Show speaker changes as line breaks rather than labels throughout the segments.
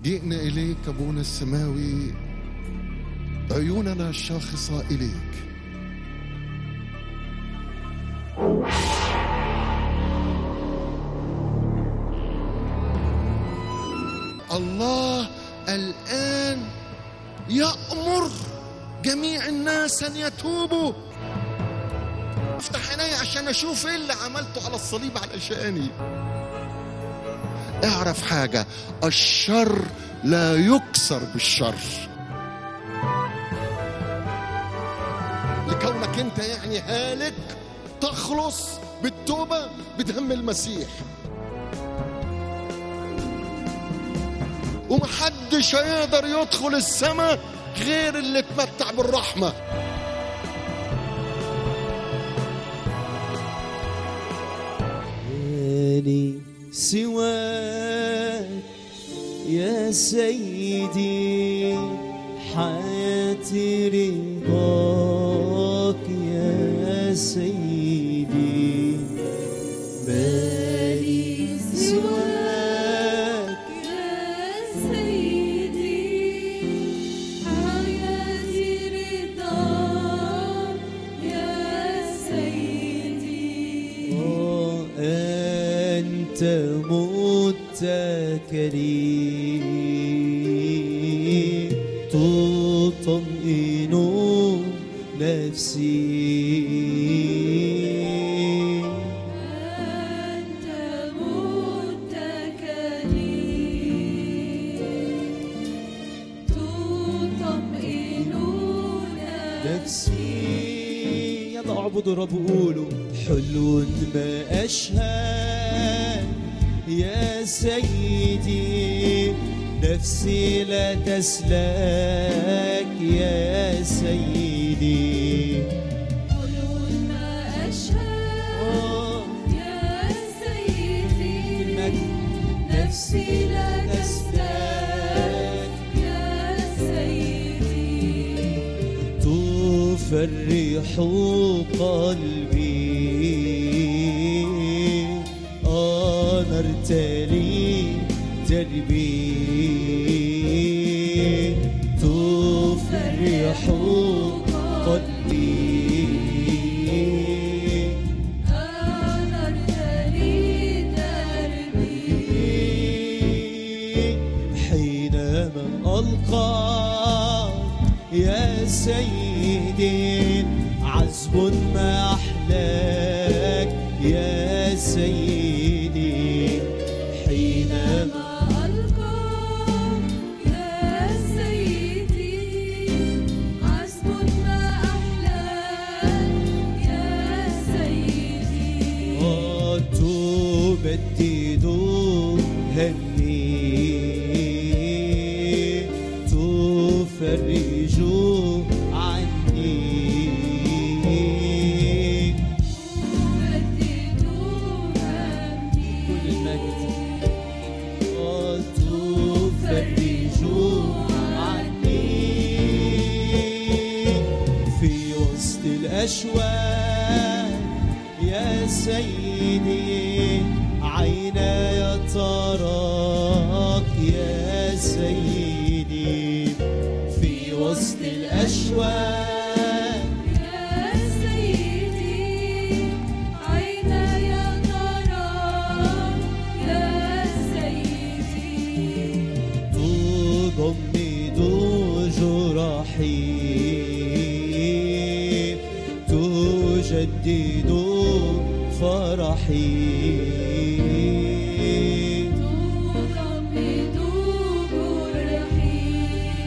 جئنا إليك أبونا السماوي عيوننا الشاخصة إليك الله الآن يأمر جميع الناس أن يتوبوا افتح عيني عشان أشوف إيه اللي عملته على الصليب علشاني اعرف حاجة الشر لا يكسر بالشر لكونك انت يعني هالك تخلص بالتوبة بدم المسيح ومحدش هيقدر يدخل السماء غير اللي اتمتع بالرحمة
مالي سواك يا سيدي حياتي رضاك يا سيدي مالي سواك
يا سيدي حياتي رضاك يا سيدي
آه، أنت متكلي تطمئن نفسي
أنت متكلي تطمئن
نفسي يلا اعبدوا الرب وقولوا حلو ما اشهد يا سيدي نفسي لا تسلك يا سيدي
حلو ما أشهد
آه،
يا سيدي
المجد
نفسي لا تستاك يا سيدي
تفرح قلبي أنرت لي دربي تفرح قلبي
أنرت لي دربي
حينما ألقاك يا سيدي عزب ما أحلاك يا سيدي حينما
ما ألقاك يا سيدي عزم ما أحلاك يا سيدي
تبدد همي تفرج عني
تبدد همي
كل المجد تفرج عني في وسط الأشواق يا سيدي عيناي تراك يا سيدي في وسط الأشواق
يا سيدي عيناي تراك يا سيدي
تضمد جراحي تجدد فرحي
تغمد جرحي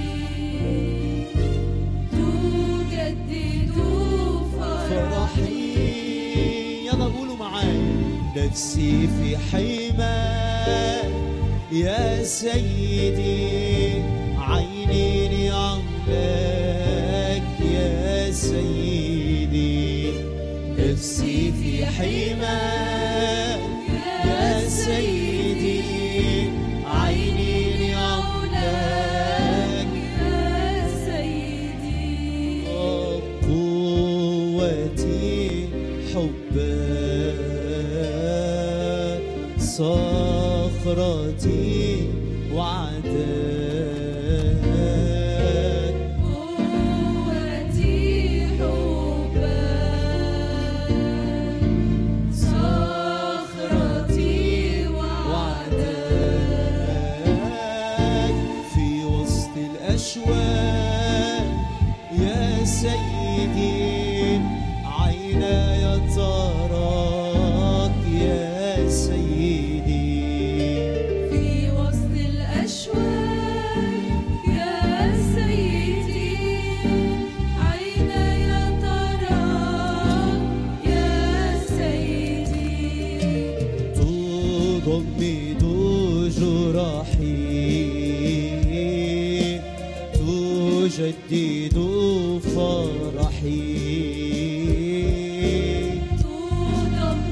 تجدد فرحي
فرحي يلا قولوا معايا نفسي في حماك يا سيدي عيني لعملك يا سيدي نفسي في حماك يا سيدي عيني لعملك
يا سيدي
قوتي حبك صخرتي وعدك
قوتي حبك صخرتي وعدك
في وسط الأشواق يا سيدي عيناي تراك يا سيدي
في وسط الأشواق يا سيدي عيني تراك يا سيدي
تضمد جراحي تجدد فرحي
تضمد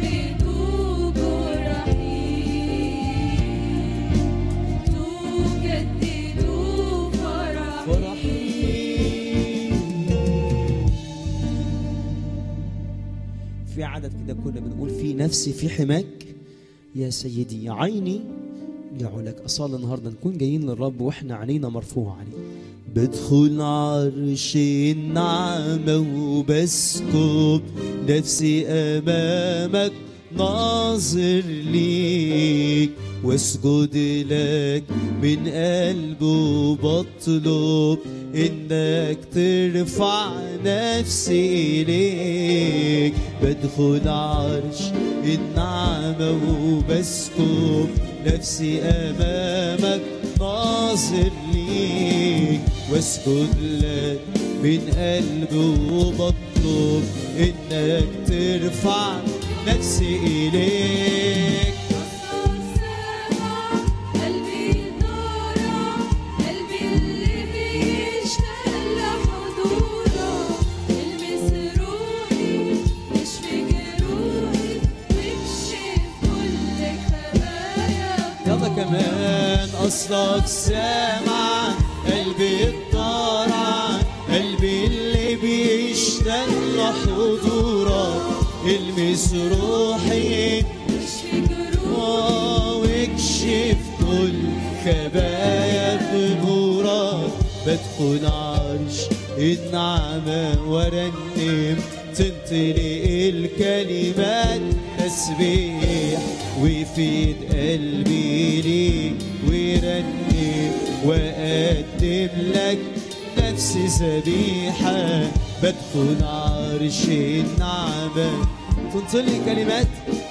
جرحي تجدد فرحي
فرحي في عدد كده كنا بنقول في نفسي في حماك يا سيدي يا عيني لعلك أصال النهاردة نكون جايين للرب وإحنا عينينا مرفوعة عليه بدخل عرش النعمة وبسكب نفسي أمامك ناظر ليك واسجد لك من قلب وبطلب انك ترفع نفسي اليك بدخل عرش النعمة وبسكب نفسي امامك ناظر ليك واسجد لك من قلب وبطلب انك ترفع نفسي اليك
قلبي نورا قلبي اللي بيشتاق لحضورك المس روحي اشفي جروحي واكشف كل خباياك
يلا كمان اصلك سامع قلبي الطارع قلبي اللي بيشتاق لحضورك المس روحي
اشفي جروحي
واكشف كل خبايا ذنورك بدخل عرش النعمة وارنم تنطلق الكلمات تسبيح ويفيد قلبي ليك ويرنم وأقدم لك نفسي ذبيحة بدخل عرش النعمة تنطلق كلمات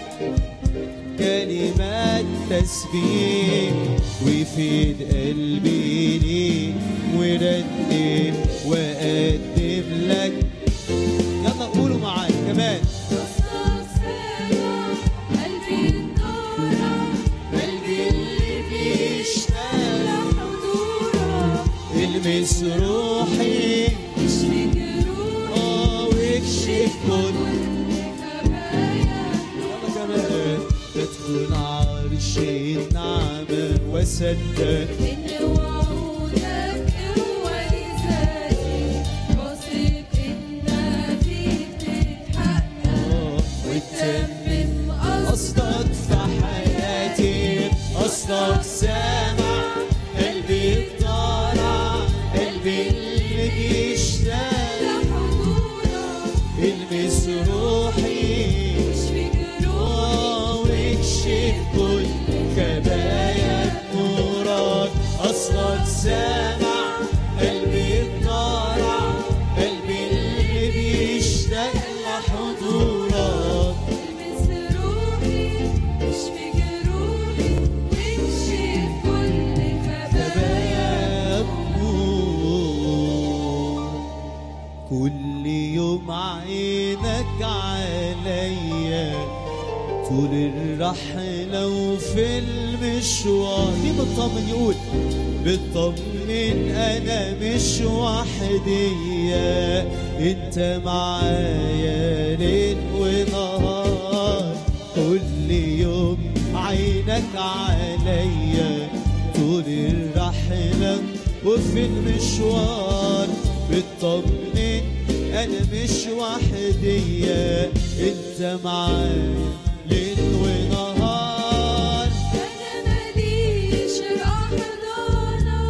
كلمات تسبيح ويفيد قلبي ليك ورنم وأقدم لك يلا قولوا معايا كمان
أصلك سامع قلبي النورا قلبي اللي بيشتاق لحضورك
المس روحي
اشفي جروحي
اه واكشف كل
خباياك
يلا كمان تدخل عرش النعمة وصدق
إن وعودك قوة لذاتي واثق إنها فيك تتحقق
آه،
وتتمم
قصدك
قصدك
في حياتي قصدك سامع قلبي الطالع قلبي اللي بيشتاق
لحضورك
المس روحي
اشفي جروحي
آه، واكشف كل خبايا نورك اصلك سامع قلبي الطالع قلبي اللي بيشتاق لحضورك
المس روحي اشفي جروحي واكشف كل خباياك
كل يوم عينك عليا طول الرحلة وفي المشوار مين بتطمن يقول بتطمن انا مش وحدية انت معايا ليل ونهار كل يوم عينك عليا طول الرحلة وفي المشوار بتطمن انا مش وحدية انت معايا ليل ونهار
أنا ماليش أحضانك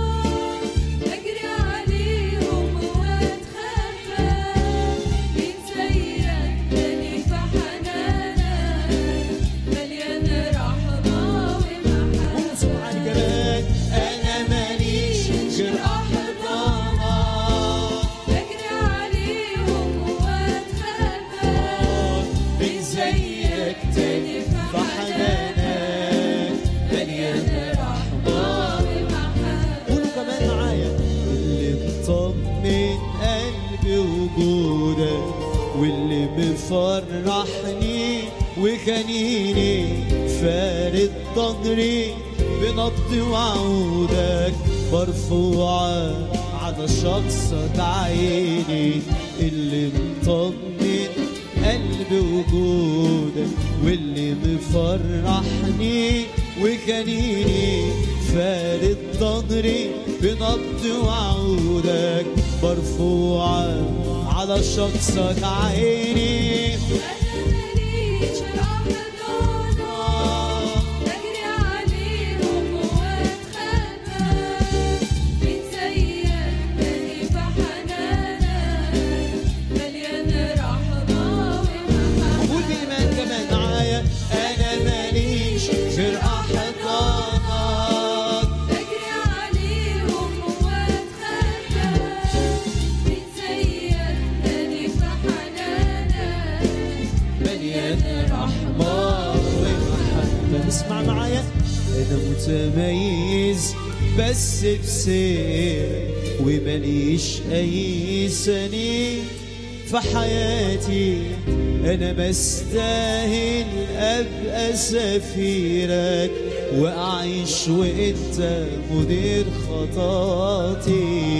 مفرحني وخليني فارد ظهري بنبض وعودك مرفوعة على شخصك عيني اللي مطمن قلبي وجودك واللي مفرحني وخليني فارد ظهري بنبض وعودك مرفوعة على شخصك عيني
أنا ماليش أحضانك أجري عليهم وأتخبى من زيك مالي بحنانك مليان رحمة ومحبة
قول بإيمان كمان معايا أنا ماليش غير أحضانك
أجري عليهم وأتخبى من زيك مالي بحنانك
مليان رحمة ومحبة اسمع معايا أنا متميز بس بسير ومليش أي سنين في حياتي أنا بستاهل أبقى سفيرك وأعيش وأنت مدير خطاتي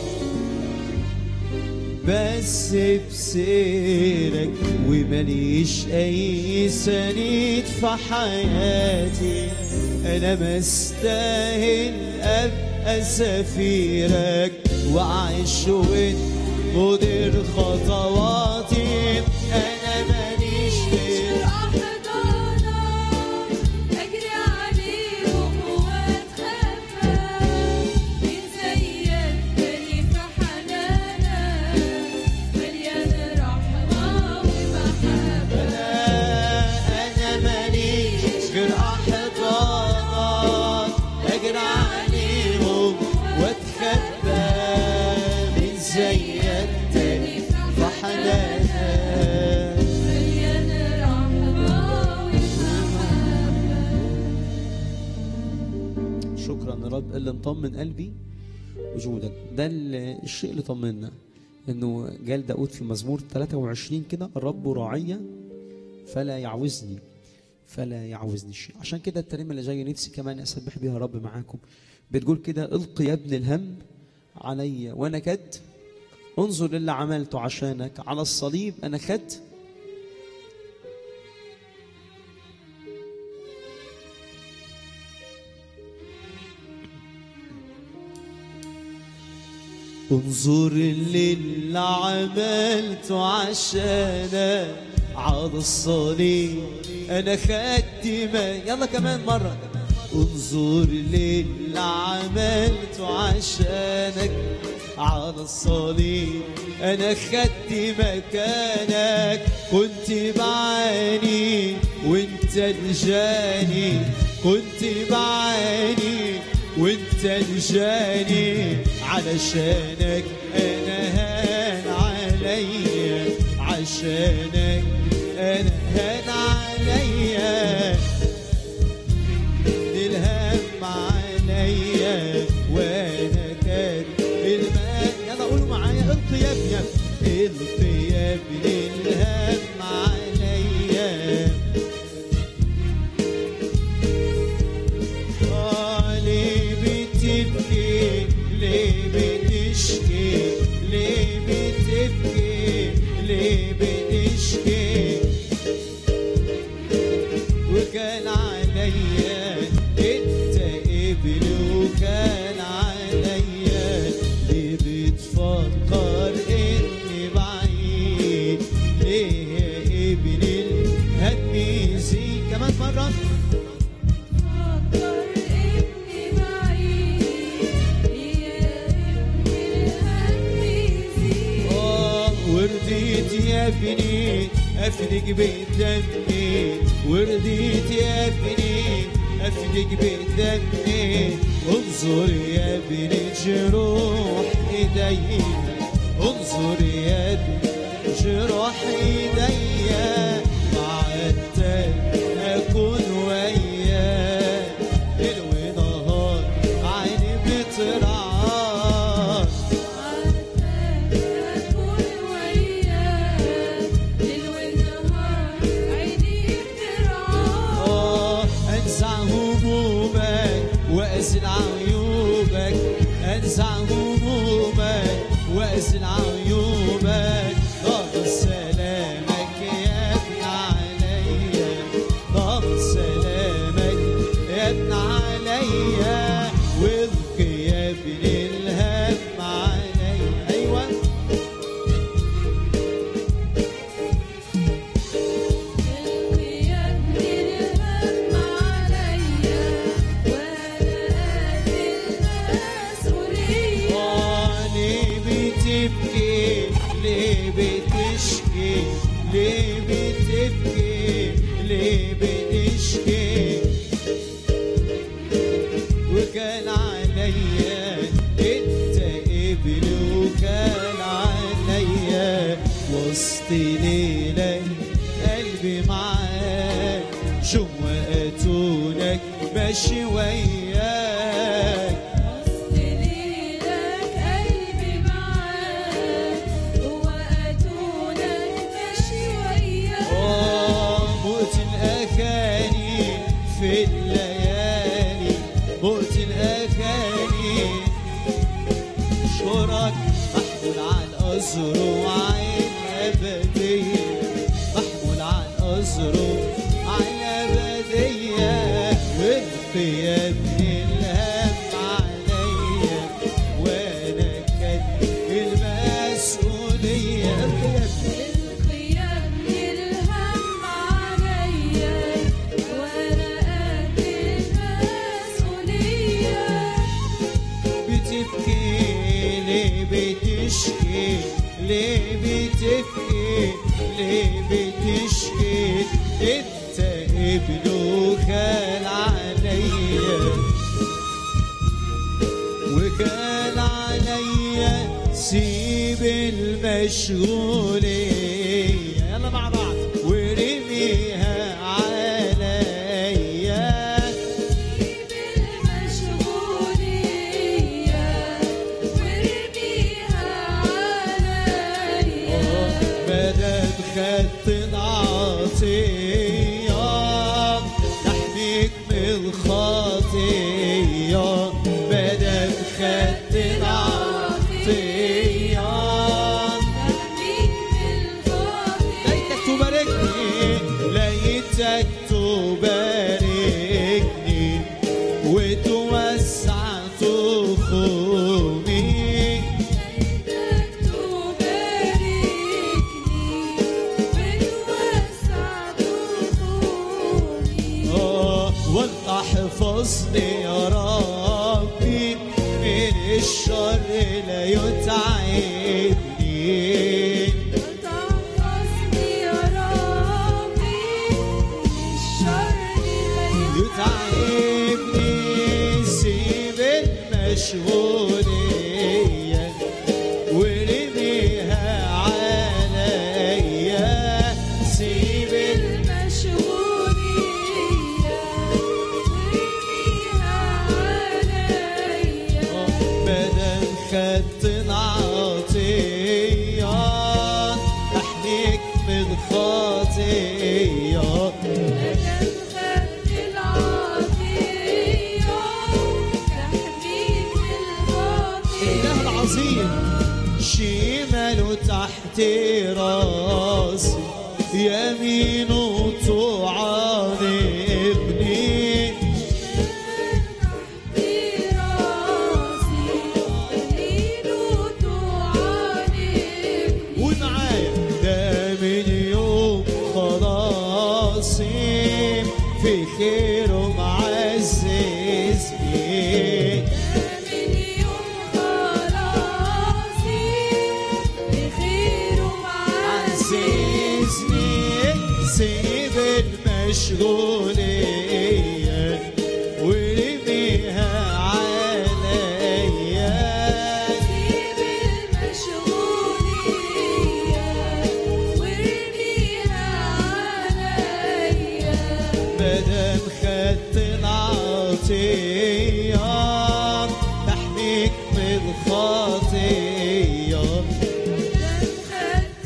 بس بسيرك ومليش اي سنيد في حياتي انا مستاهل ابقى سفيرك واعيش وانت مدير خطواتي انا ماليش غير
أحضانك أجري عليهم وأتخبى من زيك مالي في حنانك مليان رحمة ومحبة
انا ماليش غير احضانك اجري عليهم واتخبى من زيك تاني في حنانك
مليان رحمة ومحبة
شكرا يا رب اللي مطمن قلبي وجودك ده ال- الشيء اللي طمنا انه جال داود في مزمور 23 كده الرب راعية فلا يعوزني فلا يعوزني شيء عشان كده الترنيمه اللي جايه نفسي كمان اسبح بيها رب معاكم بتقول كده القي يا ابن الهم عليا وانا كد انظر للي عملته عشانك على الصليب انا خدت انظر للي عملته عشانك على الصليب انا خدت ما يلا كمان مره انظر للي عملته عشانك على الصليب انا خدت مكانك كنت بعاني وانت الجاني كنت بعاني وانت الجاني علشانك انا هان عليا عشانك انا هان عليا الهم عليا وانا كان المان يلا قولوا معايا القي يا ابني القي يا ابني الهم عليا آه، ليه بتبكي ليه بتشكي ليه بتبكي ليه بتشكي وكان عليا انت ابني وكان عليا ليه بتفكر اني بعيد ليه يا ابني الهم يزيد كمان مرة
فكر إني بعيد يا ابني الهم يزيد
آه، ورديت يا ابني افدك بدمي ورديت يا ابني افدك بدمي انظر يا ابني جروح ايدي انظر يا ابني جروح ايدي وعدتك اكون وياك ليل ونهار عيني بترعاك
أكون وياك ليل
ابن الهم علي ايوه
القيام الهم عليا وانا قد المسؤولية
آه، ليه بتبكي ليه بتشكي ليه بتبكي ليه بتشكي وكان عليا انت ابن وكان عليا وسط ليلة قلبي معاك شو وقتونك ماشي وياك
وسط ليلك قلبي معاك وقتونك ماشي وياك
آه، موت الأغاني في الليالي موت الأغاني شورك محمول على الأزرع الأبدية محمول على الأزرع الأبدية والقيام الهم عليا وأنا كد المسؤولية
القيام الهم عليا وانا قد المسؤولية
بتبكي ليه بتشكي ليه بتبكي ليه بتشكي انت ابن وخال عليا وكان عليا سيب المشغولية يلا مع بعض ورميها عليا
بالمشغولية وارميها عليا
مدام خدت العطية تحميك من الخطية مدام خدت العطية
تحميك بالخطية
ليتك تباركني ليتك تباركني وتوسع تخومي
ليتك تباركني وتوسع دخولي
آه، وانت احفظني يا ربي من الشر لا يتعبني
وتحفظني يا ربي من الشر لا
يتعبني سيب المشغولية ورميها عليا سيب
المشغولية وارميها عليا
بدل خدت العطية تحميك من خطية
مدام خدت العطية تحميك بالخطية
الإله العظيم شماله تحت راسي يمينه طوعان ابني
في راسي يمينه تعانقني
ومعايا ده من يوم خلاصي في خيره معززني
من يوم خلاصي بخير ومعززني
عززني سيب المشغولية ورميها عليا
سيب المشغولية وارميها عليا
مادام خدت العطية تحميك من الخطية
مدام خدت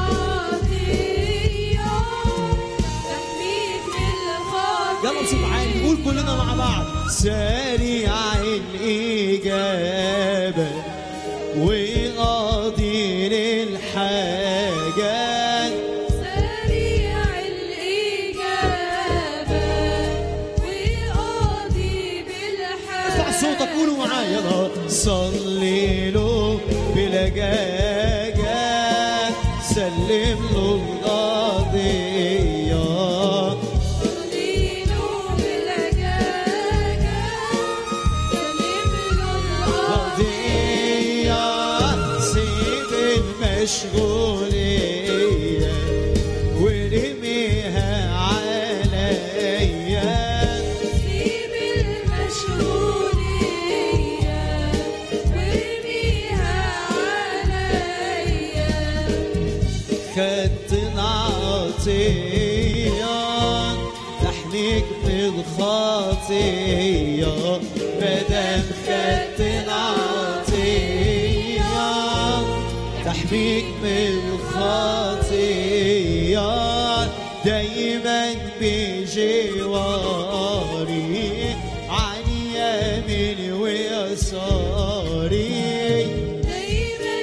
العطية تحميك بالخطية
يلا بصوت عالي نقول كلنا مع بعض سريع الإجابة وقاضي للحاجات
سريع الإجابة وقاضي
ارفع
بالحاجة
صوتك قولوا معايا يلا صالح
صلي له بلجاجة سلم له القضية
صليله بلجاجة سلم له الأرض
قضية سيب المشغولية ورميها عليا
سيب المشغولية وارميها عليا
خدت العطية تحميك من الخطية مادام خدت العطية تحميك من الخطية دايما بجواري عن يميني ويساري
دايما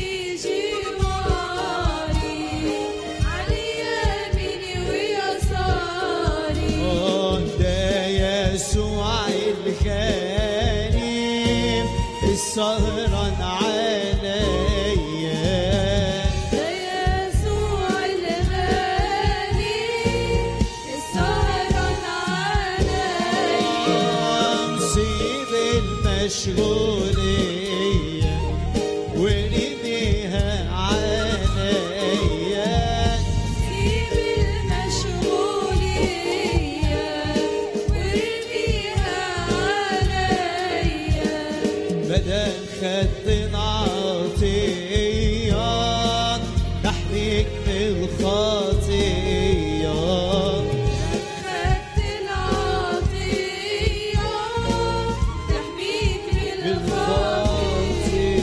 بجواري على يميني ويساري
ده يسوع الكريم السهران عليا
ده يسوع الغالي السهران عليا
سيب المشغولية ورميها عليا
سيب المشغولية وارميها عليا
بدل خدت العطية تحميك من الخطية
خدت العطية تحميك بالخطية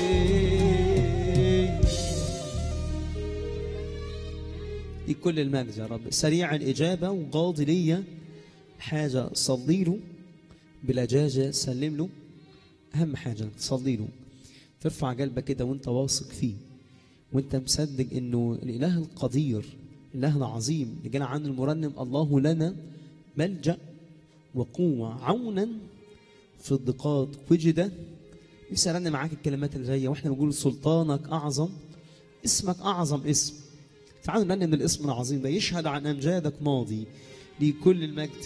ليك كل المجد يا رب سريع الإجابة وقاضي ليا حاجة صلي له بلجاجة سلم له أهم حاجة تصلي له ترفع قلبك كده وانت واثق فيه وانت مصدق انه الاله القدير الاله العظيم اللي جانا عنه المرنم الله لنا ملجأ وقوة عونا في الضيقات وجد نفسي ارنم معاك الكلمات اللي جايه واحنا بنقول سلطانك اعظم اسمك اعظم اسم تعالوا نرنم الاسم العظيم ده يشهد عن امجادك ماضي لكل المجد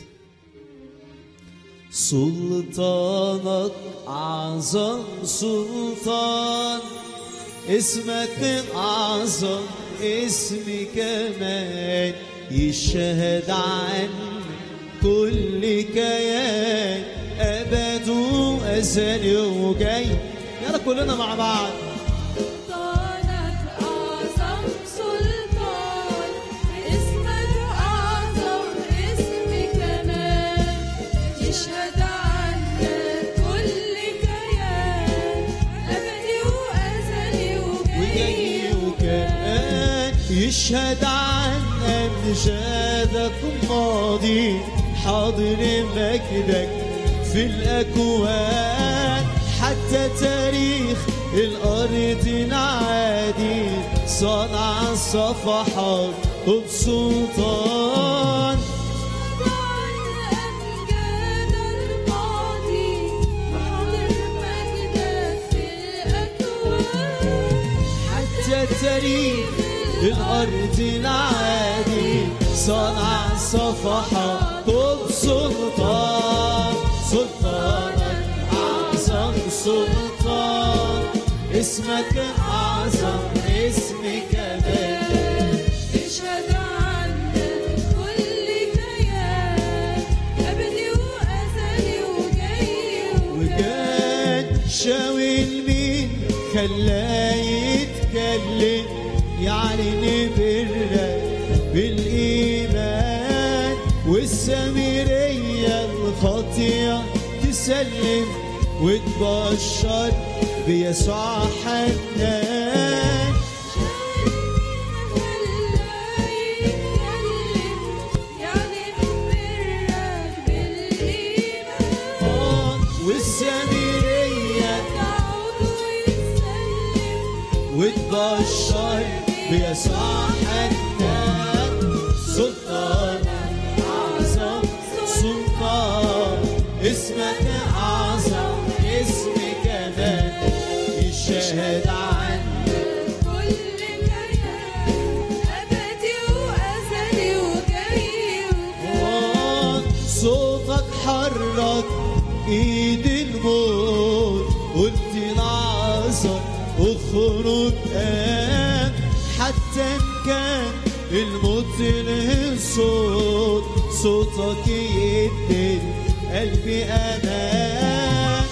سلطانك أعظم سلطان اسمك أعظم اسم كمان يشهد عن كل كيان أبد وأزل وجاي يلا كلنا مع بعض
سلطانك أعظم سلطان اسمك أعظم اسم كمان يشهد عنك كل كيان أبدي وأزلي
وجاي وكان يشهد عن أمجادك ماضي حاضر مجدك في الأكوان حتى تاريخ الأرض العادي صنع صفحات وبسلطان
عن أمجاد الماضي حاضر مجدك في الأكوان
حتى تاريخ الأرض العادي صنع صفحة بسلطان سلطانك أعظم سلطان اسمك أعظم اسم كمان
يشهد عنك كل كيان أبدي وأزلي وجاي
وكان شاول مين خلاه يتكلم يعني نبرك بالإيمان والسامرية الخاطئة تسلم وتبشر بيسوع حنان والسامرية وتبشر بيسوع حنان سلطان أعظم سلطان اسمك أعظم اسم كمان يشهد عنك
كل كيان أبدي وأزلي وجاي
آه، صوتك حرك ايد الموت قلت العصر اخرج قام حتى ان كان الموت له صوت صوتك يدي قلبي امان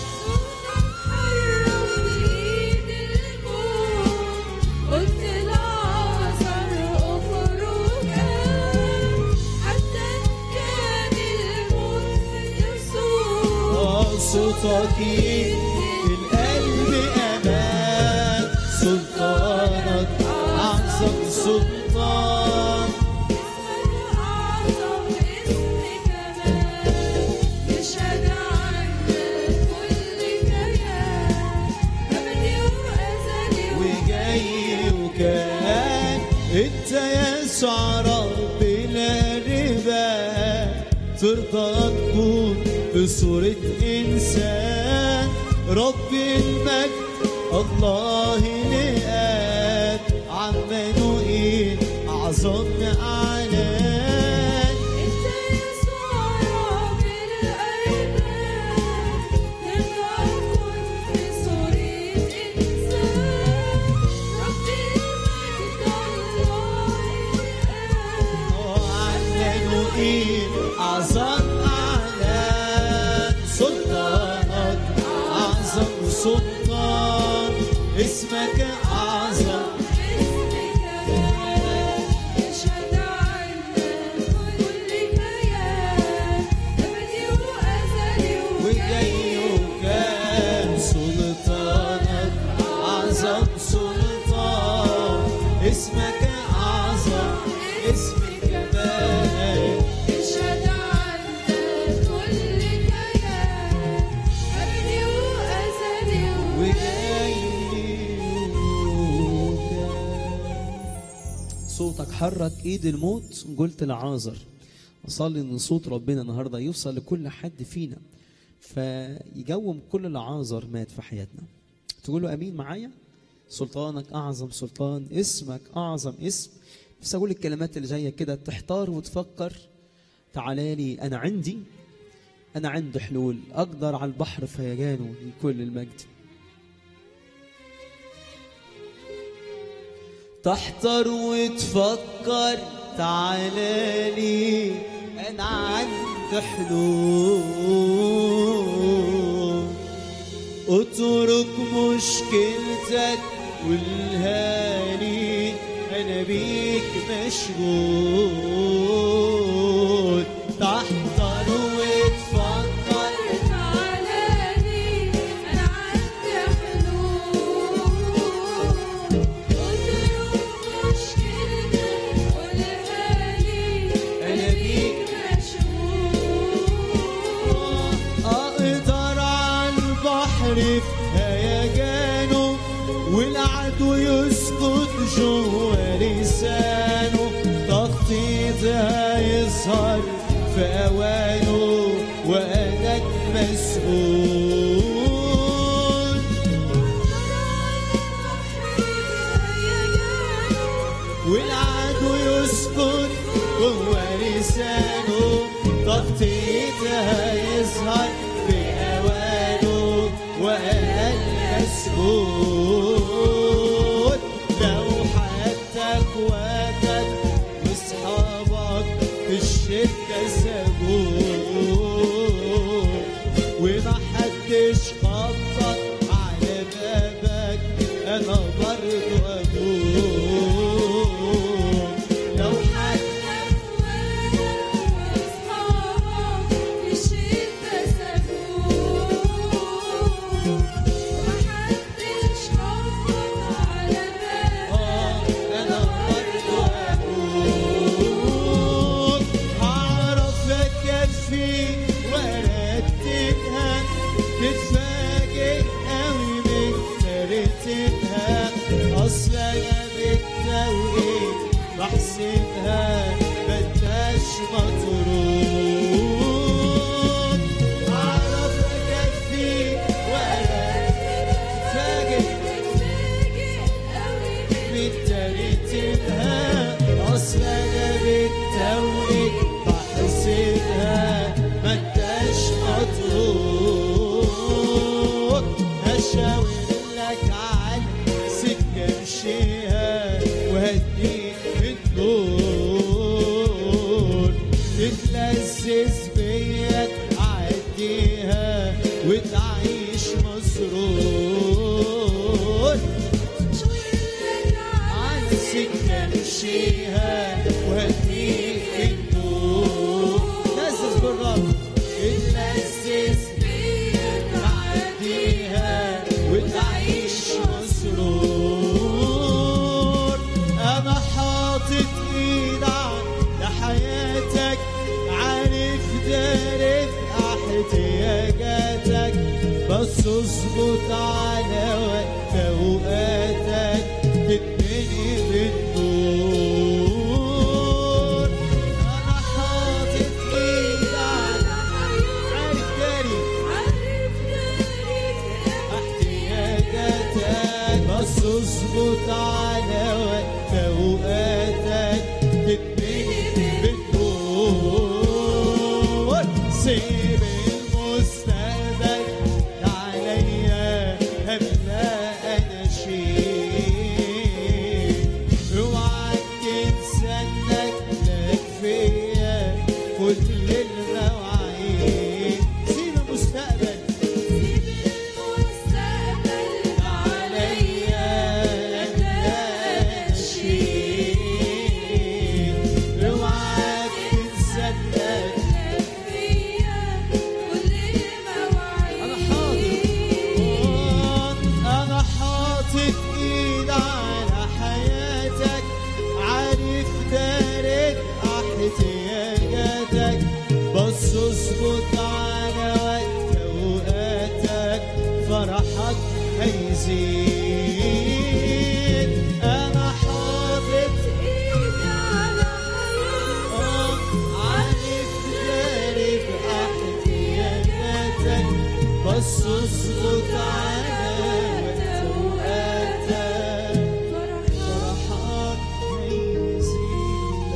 حرم ايد الموت قلت العصر اخرج حتى إن كان الموت يسوع
آه، صوتك يدي القلب امان سلطانك اعظم سلطان
أعظم اسم كمان يشهد عنك كل كيان أبدي وأزلي
وجاي وكان انت يسوع رب لا ربا ترضى تكون بصورة انسان رب المجد الله لقاك عمانوئيل اعظم اعلان
أنت يسوع رب الأرباب ترضى تكون في صورة إنسان رب المجد الله
عمانوئيل اعظم اعلان سلطانك اعظم سلطان اسمك اعظم
اسمك كمان يشهد عنك كل كيان أبدي وأزلي
وجاي وكان سلطانك اعظم سلطان اسمك اعظم اسمك كمان
يشهد عنك كل كيان أبدي وأزلي
وجاي وكان
صوتك حرك ايد الموت قلت لعازر اصلي ان صوت ربنا النهارده يوصل لكل حد فينا فيجوم كل اللي عازر مات في حياتنا تقول له امين معايا سلطانك اعظم سلطان اسمك اعظم اسم بس اقول الكلمات اللي جايه كده تحتار وتفكر تعالى لي انا عندي انا عندي حلول اقدر على البحر فيجانه لكل المجد
تحتار وتفكر تعالى لي انا عندي حلول اترك مشكلتك قولها لي انا بيك مشغول تحتار وتفكر
تعالى لي أنا عندي حلول قدر مشكلتك قولها لي أنا بيك مشغول
اقدر على البحر في هيجانه والعدو يسكت جوه لسانه تخطيطها يظهر في اوانه وانا المسؤول والعدو يسكت جوه لسانه تخطيطها يظهر في اوانه وانا المسؤول لو حتى اخواتك واصحابك في الشده سابوك ومحدش خبط على بابك انا برضو ابوك لو حتى آه، انا برضو ابوك هعرف اكفيك وارتبها تتفاجئ قوي من ترتيبها اصل انا بالتوقيت بحسبها مداش مطرود هعرف اكفيك وارتبها تتفاجئ شاور لك على سكة امشيها وهديك النور تتلذذ بيا تعديها وتعيش مسرور على سكة امشيها وهديك النور تلذذ بالرب تتلذذ تعديها وتعيش مسرور انا حاطط ايد على حياتك عارف دارب احتياجاتك بس اظبط على وقت اوقاتك تتبني بالنور انا حاطط ايد على عارف داري احتياجاتك بس اظبط على وقت اوقاتك تتبني بالنور سيب المستقبل عليا هملا انا شيء اوعى تنسى انك لك فيا كل المواعيد سيب المستقبل عليا لا شيء اوعى تنسى انك انا حاطط انا حاطط ايد على حياتك عارف دارك احتياجاتك بس اظبط على وقت اوقاتك فرحك هيزيد انا حاطط عارف دارك احتياجاتك بس اظبط على وقت اوقاتك فرحك هيزيد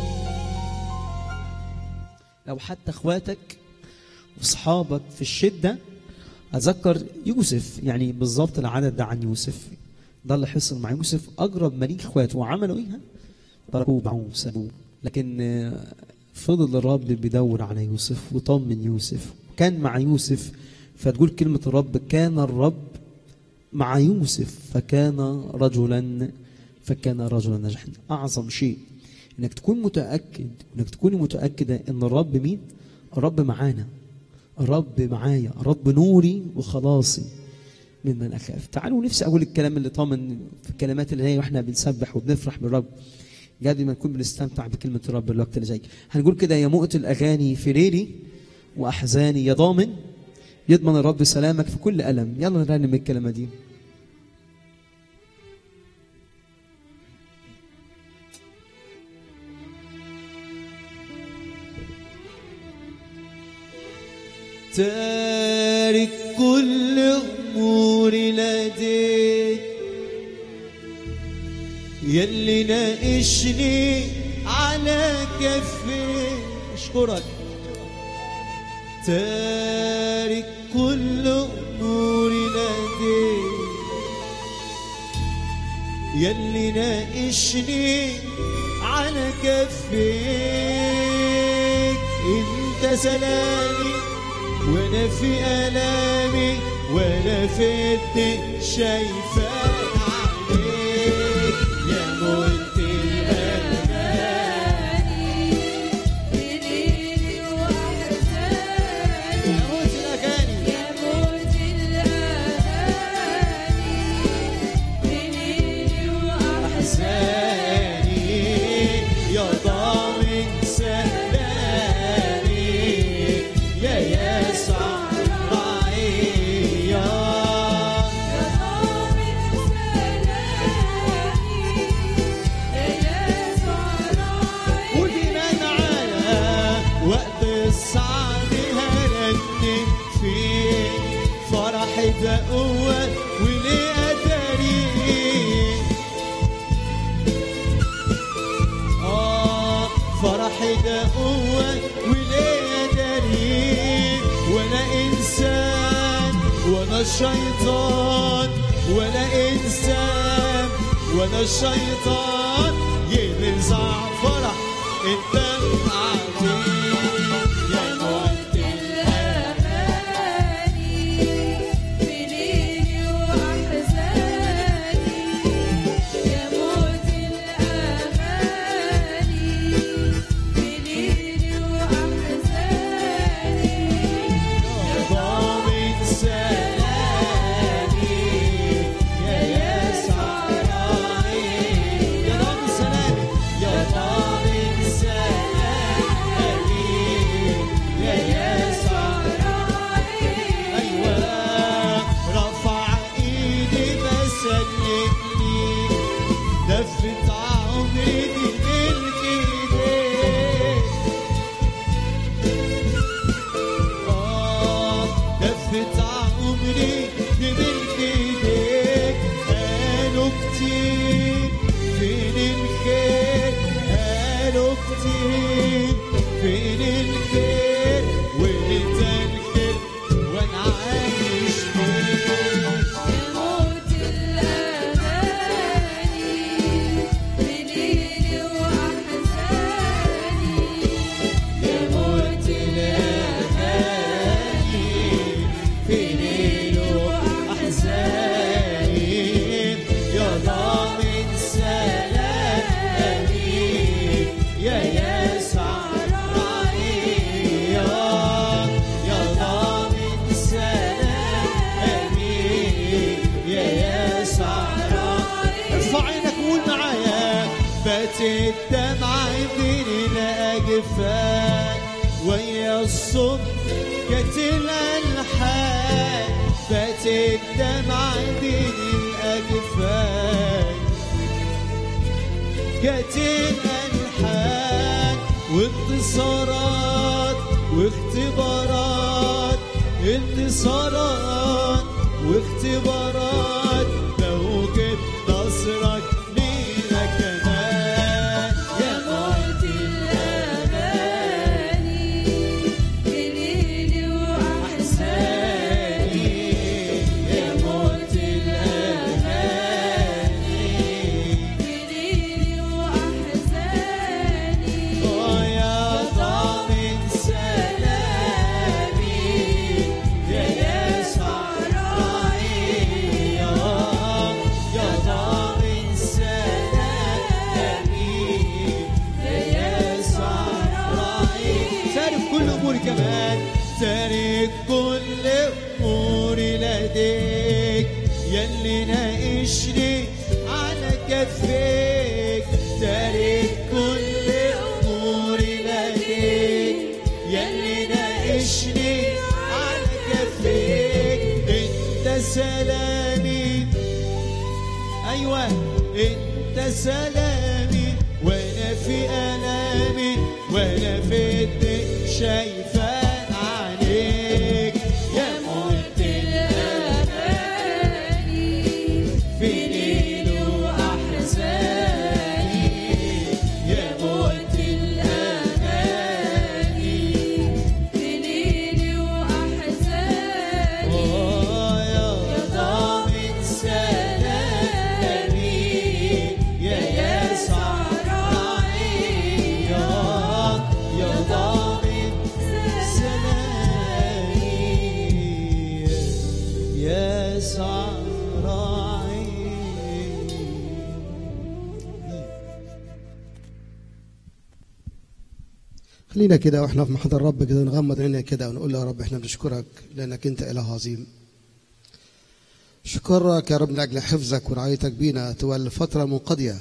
لو حتى اخواتك واصحابك في الشده اتذكر يوسف يعني بالظبط العدد ده عن يوسف ده اللي حصل مع يوسف اقرب مليك اخواته وعملوا ايه ضربوه باعوه سابوه لكن آه، فضل الرب بيدور على يوسف وطمن يوسف كان مع يوسف فتقول كلمة الرب كان الرب مع يوسف فكان رجلا فكان رجلا ناجحا أعظم شيء انك تكون متأكد انك تكوني متأكدة ان الرب مين الرب معانا الرب معايا الرب نوري وخلاصي ممن أخاف تعالوا نفسي أقول الكلام اللي طامن في الكلمات اللي هي واحنا بنسبح وبنفرح بالرب قبل ما نكون بنستمتع بكلمة الرب الوقت اللي جاي هنقول كده يا مؤت الأغاني في ليلي وأحزاني يا ضامن يضمن الرب سلامك في كل ألم يلا نرنم الكلمة دي
تارك كل أموري لديك يلي ناقشني على كفي أشكرك تارك كل أموري لديك يلي ناقشني على كفيك انت سلامي وانا في الامي وانا في الضيق شايفاك عليك يا ملك الاماني يا موت الاغاني احزاني يا ضامن سلامي يا يسوع رعيا شيطان ولا إنسان ولا الشيطان ينزع فرح انت عظيم يا موت
الأماني بليلي وأحزاني يا موت الأماني بليلي وأحزاني
ضامن سلامي يا يسوع راعي يا ضامن سلامي يا ضامن سلامي يا يسوع أيوة رفع إيدي بسندني دفت عمري دي ملك إيديك آه دفت عمري بملك ايديك قالوا كتير فين الخير قالوا كتير فين الخير وانت الخير وانا عايش فيك
يا موت الأماني بليلي وأحزاني
يا موت الأغاني في ليل وأحزاني يا ضامن سلامي يا يسوع راعي يا ضامن سلامي يا يسوع راعي ارفع عينك وقول معايا بات الدمع بين الاجفان ويا الصبح جت الالحان بات الدمع بين الاجفان جت الالحان وانتصارات واختبارات انتصارات واختبارات موجة نصرك لينا كمان يا
موت الأماني بليلي وأحزاني يا موت الأماني بليلي وأحزاني
آه يا ضامن سلامي يا يسوع راعي يا ضامن سلامي يا يسوع راعي تعرف كل اموري كمان تارك كل اموري لديك يلي ناقشني على كفيك تارك كل اموري لديك يلي ناقشني على كفيك انت سلامي ايوه انت سلامي وانا في الامي وانا في الضيق شايفان عليك يا موت
الأماني
في ليل واحزاني يا موت
الأماني بليلي وأحزاني
آه يا ضامن سلامي يا يسوع راعي يا يا ضامن سلامي يسوع راعي
خلينا كده واحنا في محضر رب كده نغمض عينينا كده ونقول له يا رب احنا بنشكرك لانك انت اله عظيم. شكرك يا رب من اجل حفظك ورعايتك بينا طوال الفتره المنقضيه.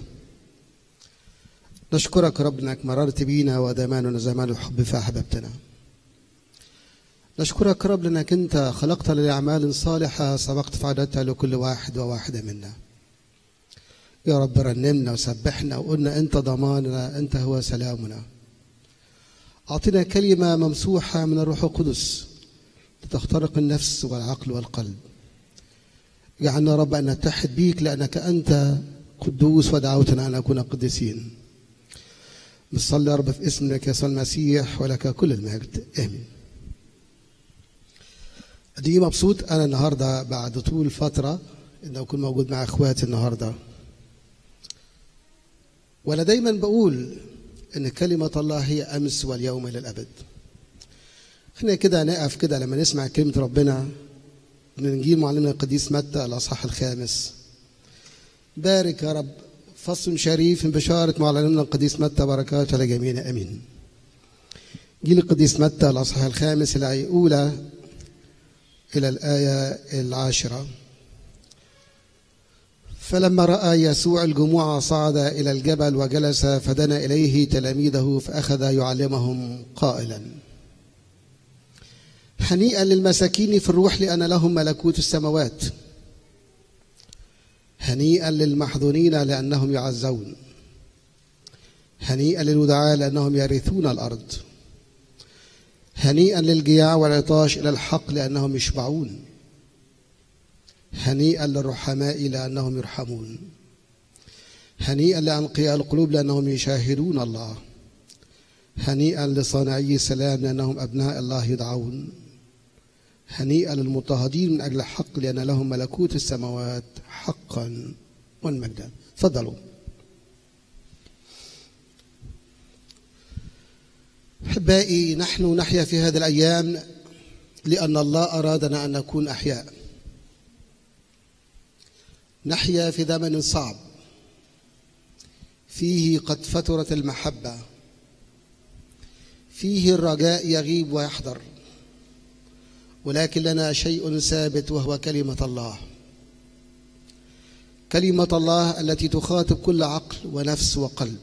نشكرك يا رب انك مررت بينا وداماننا زمان الحب فاحببتنا. نشكرك يا رب لانك انت خلقت لاعمال صالحه سبقت فعلتها لكل واحد وواحده منا. يا رب رنمنا وسبحنا وقلنا انت ضماننا انت هو سلامنا. أعطنا كلمة ممسوحة من الروح القدس لتخترق النفس والعقل والقلب جعلنا رب أن نتحد بيك لأنك أنت قدوس ودعوتنا أن نكون قديسين نصلي يا رب في اسمك يا يسوع المسيح ولك كل المجد آمين دي مبسوط انا النهارده بعد طول فتره ان اكون موجود مع اخواتي النهارده وانا دايما بقول ان كلمه الله هي امس واليوم الى الابد احنا كده نقف كده لما نسمع كلمه ربنا من انجيل معلمنا القديس متى الاصحاح الخامس بارك يا رب فصل شريف من بشاره معلمنا القديس متى بركاته على جميعنا امين جيل القديس متى الاصحاح الخامس الايه الاولى إلى الآية العاشرة فلما رأى يسوع الجموع صعد إلى الجبل وجلس فدنا إليه تلاميذه فأخذ يعلمهم قائلا هنيئا للمساكين في الروح لأن لهم ملكوت السماوات هنيئا للمحزونين لأنهم يعزون هنيئا للودعاء لأنهم يرثون الأرض هنيئا للجياع والعطاش إلى الحق لأنهم يشبعون هنيئا للرحماء لأنهم يرحمون هنيئا لأنقياء القلوب لأنهم يشاهدون الله هنيئا لصانعي السلام لأنهم أبناء الله يدعون هنيئا للمضطهدين من أجل الحق لأن لهم ملكوت السماوات حقا والمجد تفضلوا احبائي نحن نحيا في هذه الايام لان الله ارادنا ان نكون احياء نحيا في زمن صعب فيه قد فترت المحبه فيه الرجاء يغيب ويحضر ولكن لنا شيء ثابت وهو كلمه الله كلمه الله التي تخاطب كل عقل ونفس وقلب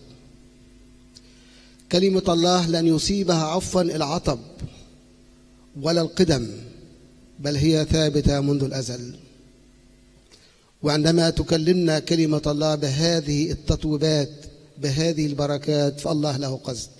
كلمة الله لن يصيبها عفوا العطب ولا القدم بل هي ثابتة منذ الأزل وعندما تكلمنا كلمة الله بهذه التطويبات بهذه البركات فالله له قصد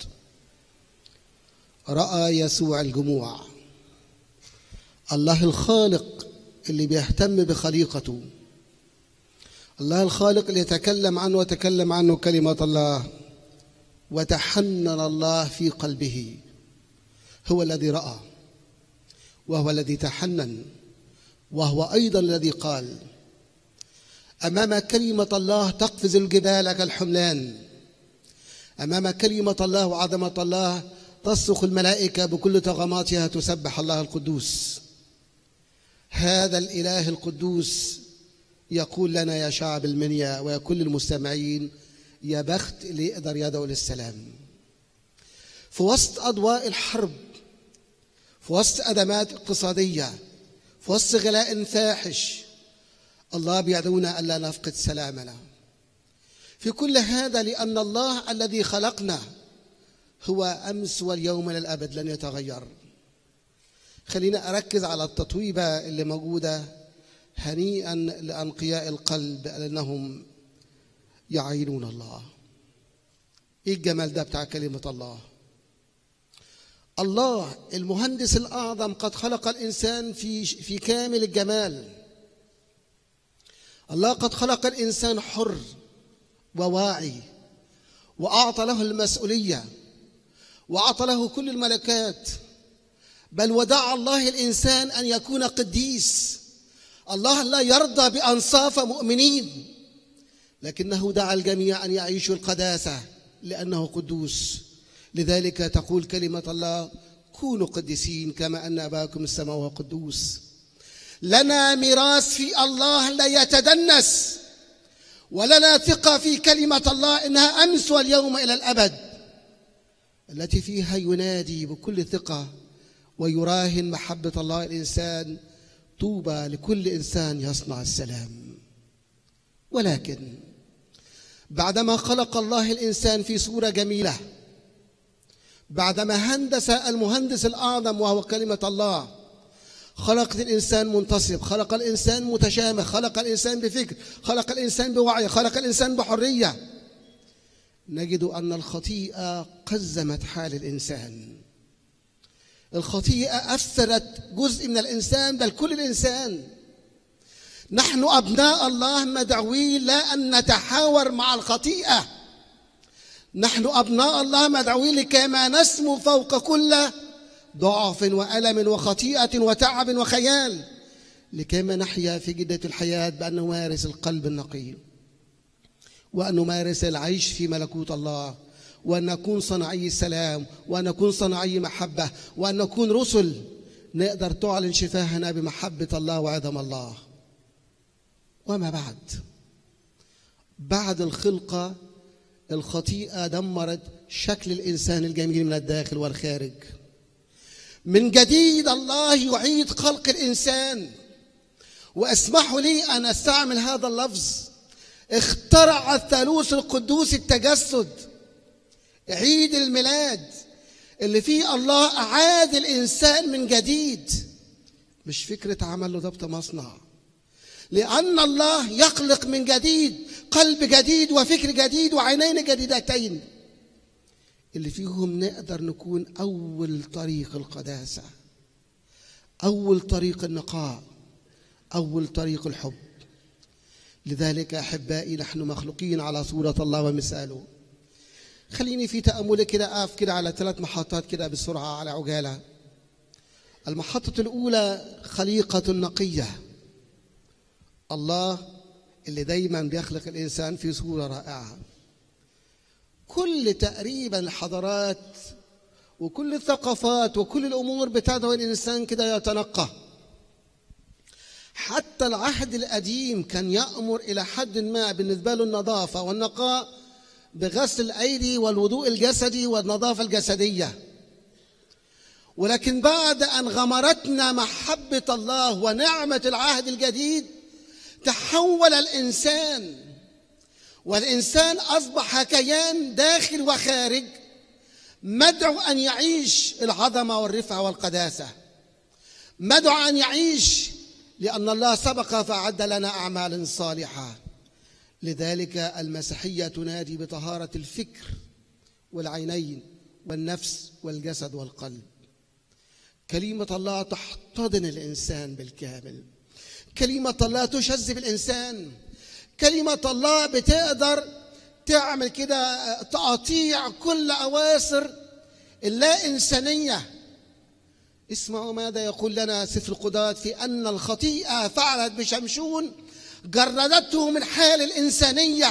رأى يسوع الجموع الله الخالق اللي بيهتم بخليقته الله الخالق اللي يتكلم عنه وتكلم عنه كلمة الله وتحنن الله في قلبه هو الذي راى وهو الذي تحنن وهو ايضا الذي قال امام كلمه الله تقفز الجبال كالحملان امام كلمه الله وعظمه الله تصرخ الملائكه بكل طغماتها تسبح الله القدوس هذا الاله القدوس يقول لنا يا شعب المنيا ويا كل المستمعين يا بخت اللي يقدر يدعو للسلام في وسط أضواء الحرب في وسط أزمات اقتصادية في وسط غلاء فاحش الله بيدعونا ألا نفقد سلامنا في كل هذا لأن الله الذي خلقنا هو أمس واليوم للأبد لن يتغير خلينا أركز على التطويبة اللي موجودة هنيئا لأنقياء القلب لأنهم يعينون الله ايه الجمال ده بتاع كلمة الله الله المهندس الأعظم قد خلق الإنسان في في كامل الجمال الله قد خلق الإنسان حر وواعي وأعطى له المسؤولية وأعطى له كل الملكات بل ودع الله الإنسان أن يكون قديس الله لا يرضى بأنصاف مؤمنين لكنه دعا الجميع ان يعيشوا القداسه لانه قدوس لذلك تقول كلمه الله كونوا قديسين كما ان اباكم السماء هو قدوس لنا ميراث في الله لا يتدنس ولنا ثقه في كلمه الله انها امس واليوم الى الابد التي فيها ينادي بكل ثقه ويراهن محبه الله الانسان طوبى لكل انسان يصنع السلام ولكن بعدما خلق الله الانسان في صوره جميله بعدما هندس المهندس الاعظم وهو كلمه الله خلق الانسان منتصب خلق الانسان متشامخ خلق الانسان بفكر خلق الانسان بوعي خلق الانسان بحريه نجد ان الخطيئه قزمت حال الانسان الخطيئه اثرت جزء من الانسان بل كل الانسان نحن ابناء الله مدعوين لا ان نتحاور مع الخطيئه نحن ابناء الله مدعوين لكما نسمو فوق كل ضعف والم وخطيئه وتعب وخيال لكيما نحيا في جده الحياه بان نمارس القلب النقي وان نمارس العيش في ملكوت الله وان نكون صناعي سلام وان نكون صناعي محبه وان نكون رسل نقدر تعلن شفاهنا بمحبه الله وعظم الله وما بعد بعد الخلقه الخطيئه دمرت شكل الانسان الجميل من الداخل والخارج من جديد الله يعيد خلق الانسان واسمحوا لي ان استعمل هذا اللفظ اخترع الثالوث القدوس التجسد عيد الميلاد اللي فيه الله اعاد الانسان من جديد مش فكره عمل له ضبط مصنع لان الله يخلق من جديد قلب جديد وفكر جديد وعينين جديدتين اللي فيهم نقدر نكون اول طريق القداسه اول طريق النقاء اول طريق الحب لذلك احبائي نحن مخلوقين على صوره الله ومثاله خليني في تاملي كده اقف كده على ثلاث محطات كده بسرعه على عجاله المحطه الاولى خليقه نقيه الله اللي دايما بيخلق الانسان في صوره رائعه كل تقريبا الحضارات وكل الثقافات وكل الامور بتدعو الانسان كده يتنقى حتى العهد القديم كان يامر الى حد ما بالنسبه له النظافه والنقاء بغسل الايدي والوضوء الجسدي والنظافه الجسديه ولكن بعد ان غمرتنا محبه الله ونعمه العهد الجديد تحول الانسان والانسان اصبح كيان داخل وخارج مدعو ان يعيش العظمه والرفعه والقداسه مدعو ان يعيش لان الله سبق فاعد لنا اعمال صالحه لذلك المسيحيه تنادي بطهاره الفكر والعينين والنفس والجسد والقلب كلمه الله تحتضن الانسان بالكامل كلمه الله تشذب الانسان كلمه الله بتقدر تعمل كده تقاطيع كل اواصر اللا انسانيه اسمعوا ماذا يقول لنا سفر القضاة في أن الخطيئة فعلت بشمشون جردته من حال الإنسانية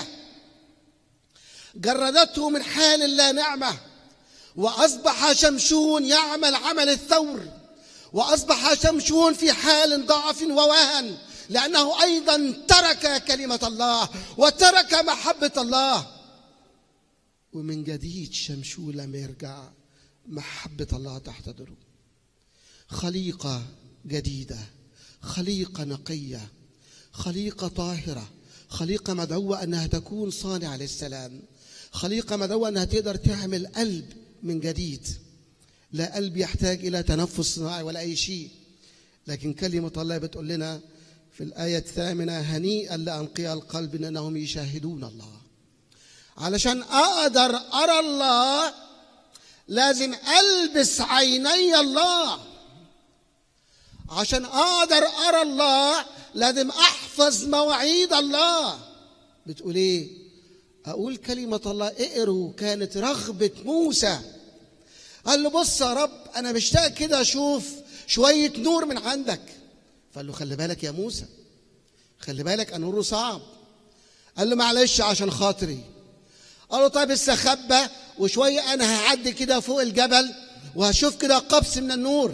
جردته من حال اللا نعمة وأصبح شمشون يعمل عمل الثور وأصبح شمشون في حال ضعف ووهن لأنه أيضا ترك كلمة الله وترك محبة الله ومن جديد شمشون لم يرجع محبة الله تحتضره خليقة جديدة خليقة نقية خليقة طاهرة خليقة مدعوة أنها تكون صانعة للسلام خليقة مدعوة أنها تقدر تعمل قلب من جديد لا قلب يحتاج إلى تنفس صناعي ولا أي شيء لكن كلمة الله بتقول لنا في الآية الثامنة هنيئا لأنقياء القلب إنهم يشاهدون الله علشان أقدر أرى الله لازم ألبس عيني الله عشان اقدر ارى الله لازم احفظ مواعيد الله بتقول ايه اقول كلمه الله اقروا كانت رغبه موسى قال له بص يا رب انا مشتاق كده اشوف شويه نور من عندك فقال له خلي بالك يا موسى خلي بالك النور صعب قال له معلش عشان خاطري قال له طيب استخبى وشويه انا هعدي كده فوق الجبل وهشوف كده قبس من النور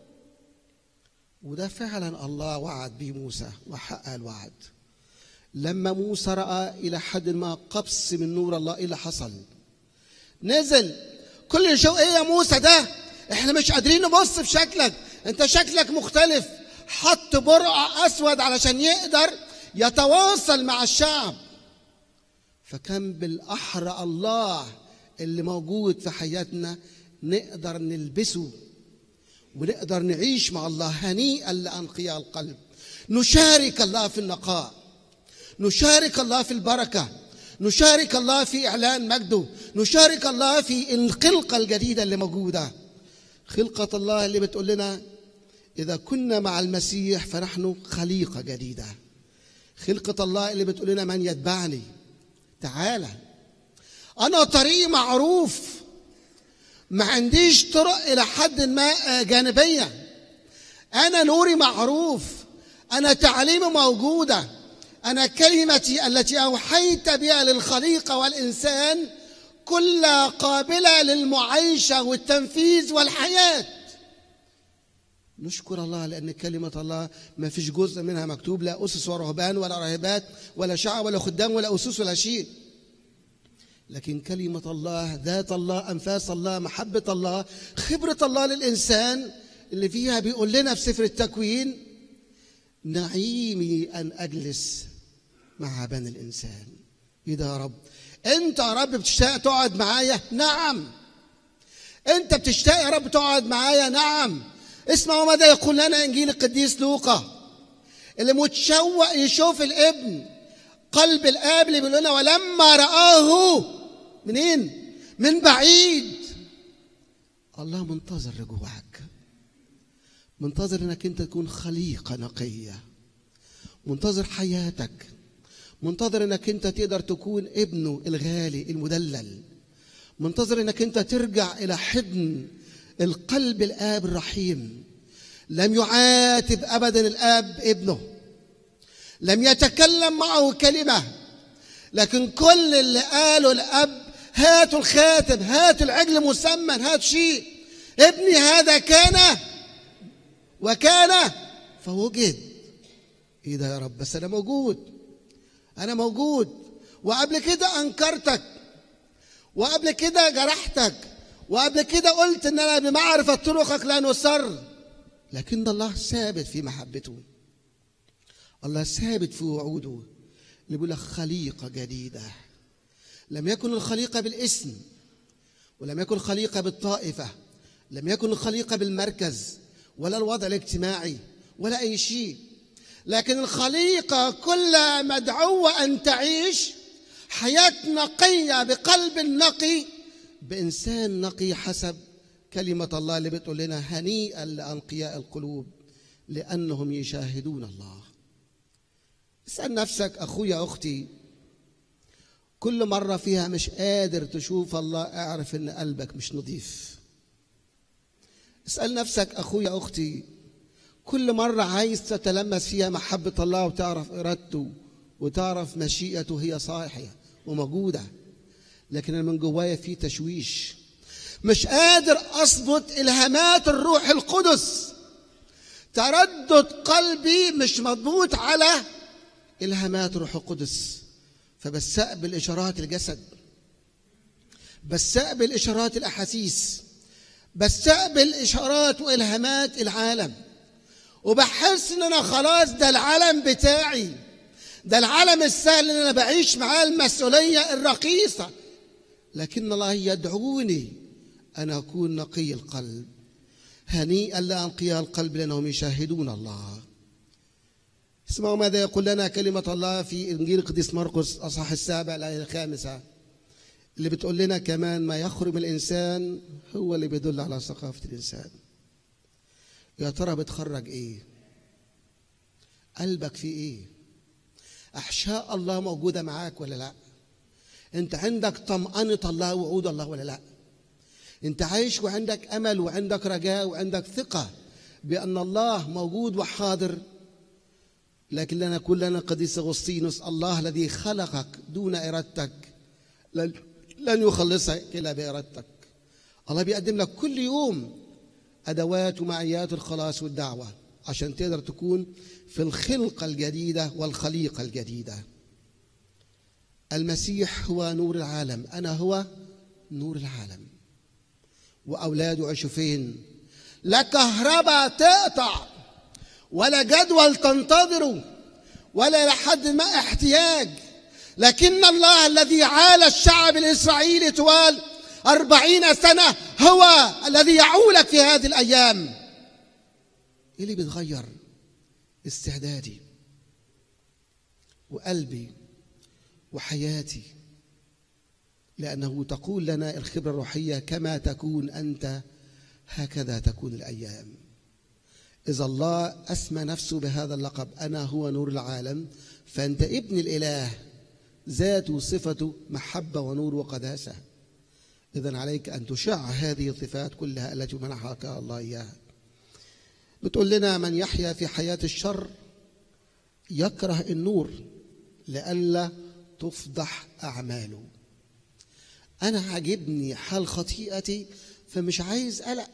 وده فعلا الله وعد به موسى وحقق الوعد لما موسى راى الى حد ما قبس من نور الله ايه اللي حصل نزل كل شو ايه يا موسى ده احنا مش قادرين نبص في شكلك انت شكلك مختلف حط برقع اسود علشان يقدر يتواصل مع الشعب فكان بالاحرى الله اللي موجود في حياتنا نقدر نلبسه ونقدر نعيش مع الله هنيئا لانقياء القلب نشارك الله في النقاء نشارك الله في البركه نشارك الله في اعلان مجده نشارك الله في الخلقه الجديده اللي موجوده خلقه الله اللي بتقول لنا اذا كنا مع المسيح فنحن خليقه جديده خلقه الله اللي بتقول لنا من يتبعني تعالى انا طريق معروف ما عنديش طرق إلى حد ما آه، جانبية أنا نوري معروف أنا تعليمي موجودة أنا كلمتي التي أوحيت بها للخليقة والإنسان كلها قابلة للمعايشة والتنفيذ والحياة نشكر الله لأن كلمة الله ما فيش جزء منها مكتوب لا أسس ورهبان ولا راهبات ولا شعب ولا خدام ولا أسس ولا شيء لكن كلمة الله ذات الله أنفاس الله محبة الله خبرة الله للإنسان اللي فيها بيقول لنا في سفر التكوين نعيمي أن أجلس مع بني الإنسان إيه ده يا رب أنت يا رب بتشتاق تقعد معايا نعم أنت بتشتاق يا رب تقعد معايا نعم اسمعوا ماذا يقول لنا إنجيل القديس لوقا اللي متشوق يشوف الابن قلب الاب اللي بيقول لنا ولما رآه منين؟ من بعيد الله منتظر رجوعك منتظر انك انت تكون خليقه نقيه منتظر حياتك منتظر انك انت تقدر تكون ابنه الغالي المدلل منتظر انك انت ترجع الى حضن القلب الاب الرحيم لم يعاتب ابدا الاب ابنه لم يتكلم معه كلمه لكن كل اللي قاله الاب هاتوا الخاتم هاتوا العجل مسمن هات شيء ابني هذا كان وكان فوجد ايه ده يا رب بس انا موجود انا موجود وقبل كده انكرتك وقبل كده جرحتك وقبل كده قلت ان انا بمعرفه طرقك لا نصر لكن الله ثابت في محبته الله ثابت في وعوده اللي بيقول لك خليقه جديده لم يكن الخليقه بالاسم ولم يكن خليقه بالطائفه لم يكن الخليقه بالمركز ولا الوضع الاجتماعي ولا اي شيء لكن الخليقه كلها مدعوه ان تعيش حياه نقيه بقلب نقي بانسان نقي حسب كلمه الله اللي بتقول لنا هنيئا لانقياء القلوب لانهم يشاهدون الله اسال نفسك اخويا اختي كل مره فيها مش قادر تشوف الله اعرف ان قلبك مش نظيف اسال نفسك اخويا اختي كل مره عايز تتلمس فيها محبه الله وتعرف ارادته وتعرف مشيئته هي صالحه وموجوده لكن أنا من جوايا في تشويش مش قادر اضبط الهامات الروح القدس تردد قلبي مش مضبوط على الهامات الروح القدس فبستقبل اشارات الجسد بستقبل اشارات الاحاسيس بستقبل اشارات والهامات العالم وبحس ان انا خلاص ده العالم بتاعي ده العالم السهل ان انا بعيش معاه المسؤوليه الرخيصه لكن الله يدعوني ان اكون نقي القلب هنيئا لانقياء القلب لانهم يشاهدون الله اسمعوا ماذا يقول لنا كلمة الله في إنجيل القديس مرقس أصحاح السابع الآية الخامسة اللي بتقول لنا كمان ما يخرم الإنسان هو اللي بيدل على ثقافة الإنسان يا ترى بتخرج إيه قلبك فيه إيه أحشاء الله موجودة معاك ولا لا أنت عندك طمأنة الله وعود الله ولا لا أنت عايش وعندك أمل وعندك رجاء وعندك ثقة بأن الله موجود وحاضر لكن لنا كلنا قديس أغسطينوس الله الذي خلقك دون إرادتك لن لن يخلصك إلا بإرادتك الله بيقدم لك كل يوم أدوات ومعيات الخلاص والدعوة عشان تقدر تكون في الخلقة الجديدة والخليقة الجديدة المسيح هو نور العالم أنا هو نور العالم وأولاده عاشوا فين لا كهرباء تقطع ولا جدول تنتظره ولا لحد ما احتياج لكن الله الذي عال الشعب الإسرائيلي طوال أربعين سنة هو الذي يعولك في هذه الأيام إيه اللي بيتغير استعدادي وقلبي وحياتي لأنه تقول لنا الخبرة الروحية كما تكون أنت هكذا تكون الأيام إذا الله أسمى نفسه بهذا اللقب أنا هو نور العالم فأنت ابن الإله ذاته صفته محبة ونور وقداسة إذا عليك أن تشع هذه الصفات كلها التي منحك الله إياها بتقول لنا من يحيا في حياة الشر يكره النور لئلا تفضح أعماله أنا عاجبني حال خطيئتي فمش عايز قلق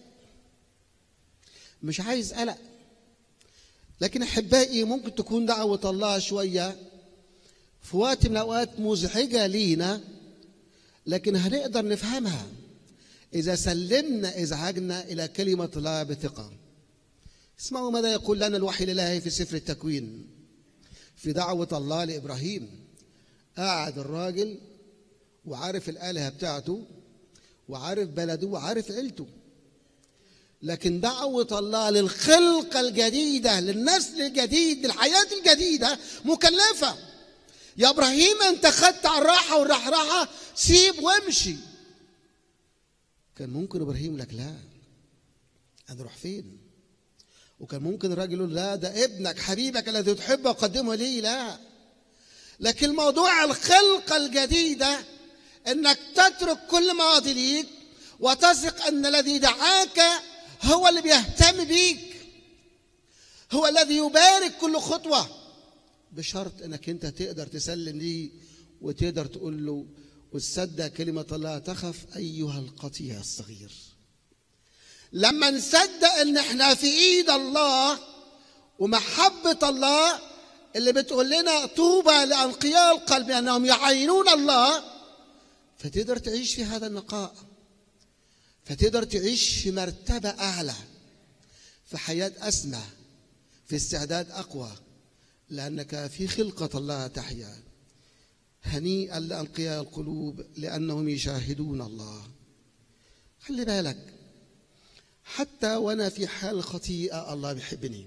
مش عايز قلق لكن أحبائي ممكن تكون دعوة الله شوية في وقت من الأوقات مزعجة لينا لكن هنقدر نفهمها إذا سلمنا إزعاجنا إلى كلمة الله بثقة اسمعوا ماذا يقول لنا الوحي الإلهي في سفر التكوين في دعوة الله لإبراهيم قاعد الراجل وعارف الآلهة بتاعته وعارف بلده وعارف عيلته لكن دعوة الله للخلقة الجديدة للنسل الجديد للحياة الجديدة مكلفة يا إبراهيم أنت خدت على الراحة والرحراحة سيب وامشي كان ممكن إبراهيم لك لا أنا أروح فين وكان ممكن الراجل يقول لا ده ابنك حبيبك الذي تحبه قدمه لي لا لكن موضوع الخلقة الجديدة انك تترك كل ماضي ليك وتثق ان الذي دعاك هو اللي بيهتم بيك هو الذي يبارك كل خطوة بشرط انك انت تقدر تسلم ليه وتقدر تقول له وتصدق كلمة الله تخف ايها القطيع الصغير لما نصدق ان احنا في ايد الله ومحبة الله اللي بتقول لنا طوبى لأنقياء القلب لأنهم يعينون الله فتقدر تعيش في هذا النقاء فتقدر تعيش في مرتبة أعلى في حياة أسمى في استعداد أقوى لأنك في خلقة الله تحيا هنيئا لأنقياء القلوب لأنهم يشاهدون الله خلي بالك حتى وأنا في حال خطيئة الله بيحبني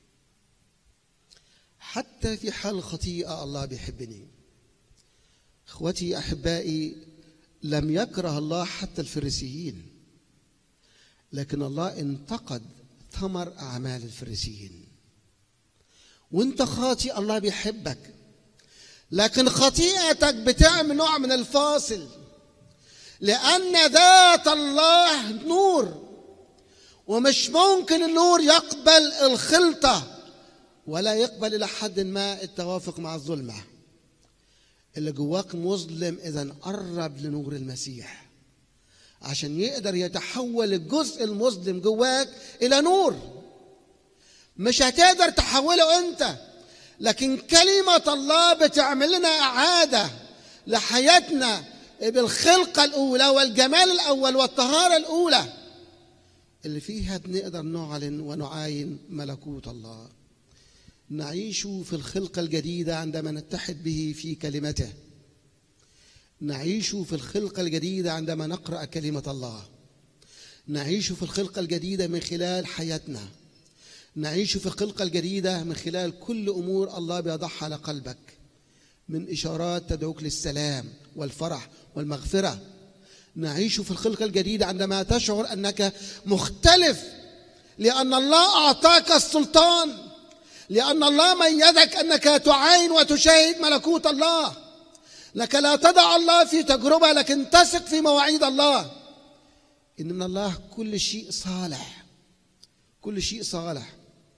حتى في حال خطيئة الله بيحبني اخوتي احبائي لم يكره الله حتى الفريسيين لكن الله انتقد ثمر اعمال الفريسيين وانت خاطئ الله بيحبك لكن خطيئتك بتعمل نوع من الفاصل لان ذات الله نور ومش ممكن النور يقبل الخلطه ولا يقبل الى حد ما التوافق مع الظلمه اللي جواك مظلم اذا قرب لنور المسيح عشان يقدر يتحول الجزء المظلم جواك الى نور مش هتقدر تحوله انت لكن كلمة الله بتعمل لنا إعادة لحياتنا بالخلقة الأولى والجمال الأول والطهارة الأولى اللي فيها بنقدر نعلن ونعاين ملكوت الله نعيش في الخلقة الجديدة عندما نتحد به في كلمته نعيش في الخلقة الجديدة عندما نقرأ كلمة الله نعيش في الخلقة الجديدة من خلال حياتنا نعيش في الخلقة الجديدة من خلال كل أمور الله بيضعها على قلبك من إشارات تدعوك للسلام والفرح والمغفرة نعيش في الخلقة الجديدة عندما تشعر أنك مختلف لأن الله أعطاك السلطان لأن الله ميزك أنك تعاين وتشاهد ملكوت الله لك لا تضع الله في تجربة لكن تثق في مواعيد الله إن من الله كل شيء صالح كل شيء صالح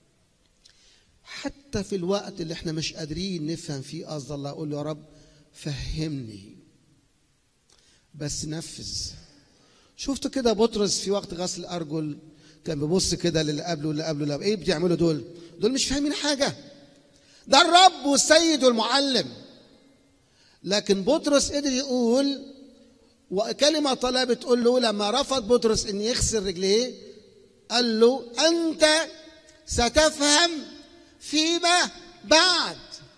حتى في الوقت اللي احنا مش قادرين نفهم فيه قصد الله اقول له يا رب فهمني بس نفذ شفت كده بطرس في وقت غسل الارجل كان بيبص كده للي قبله واللي قبله اللي قبله. ايه بيعملوا دول دول مش فاهمين حاجه ده الرب والسيد والمعلم لكن بطرس قدر يقول وكلمة طلع بتقول له لما رفض بطرس ان يغسل رجليه قال له انت ستفهم فيما بعد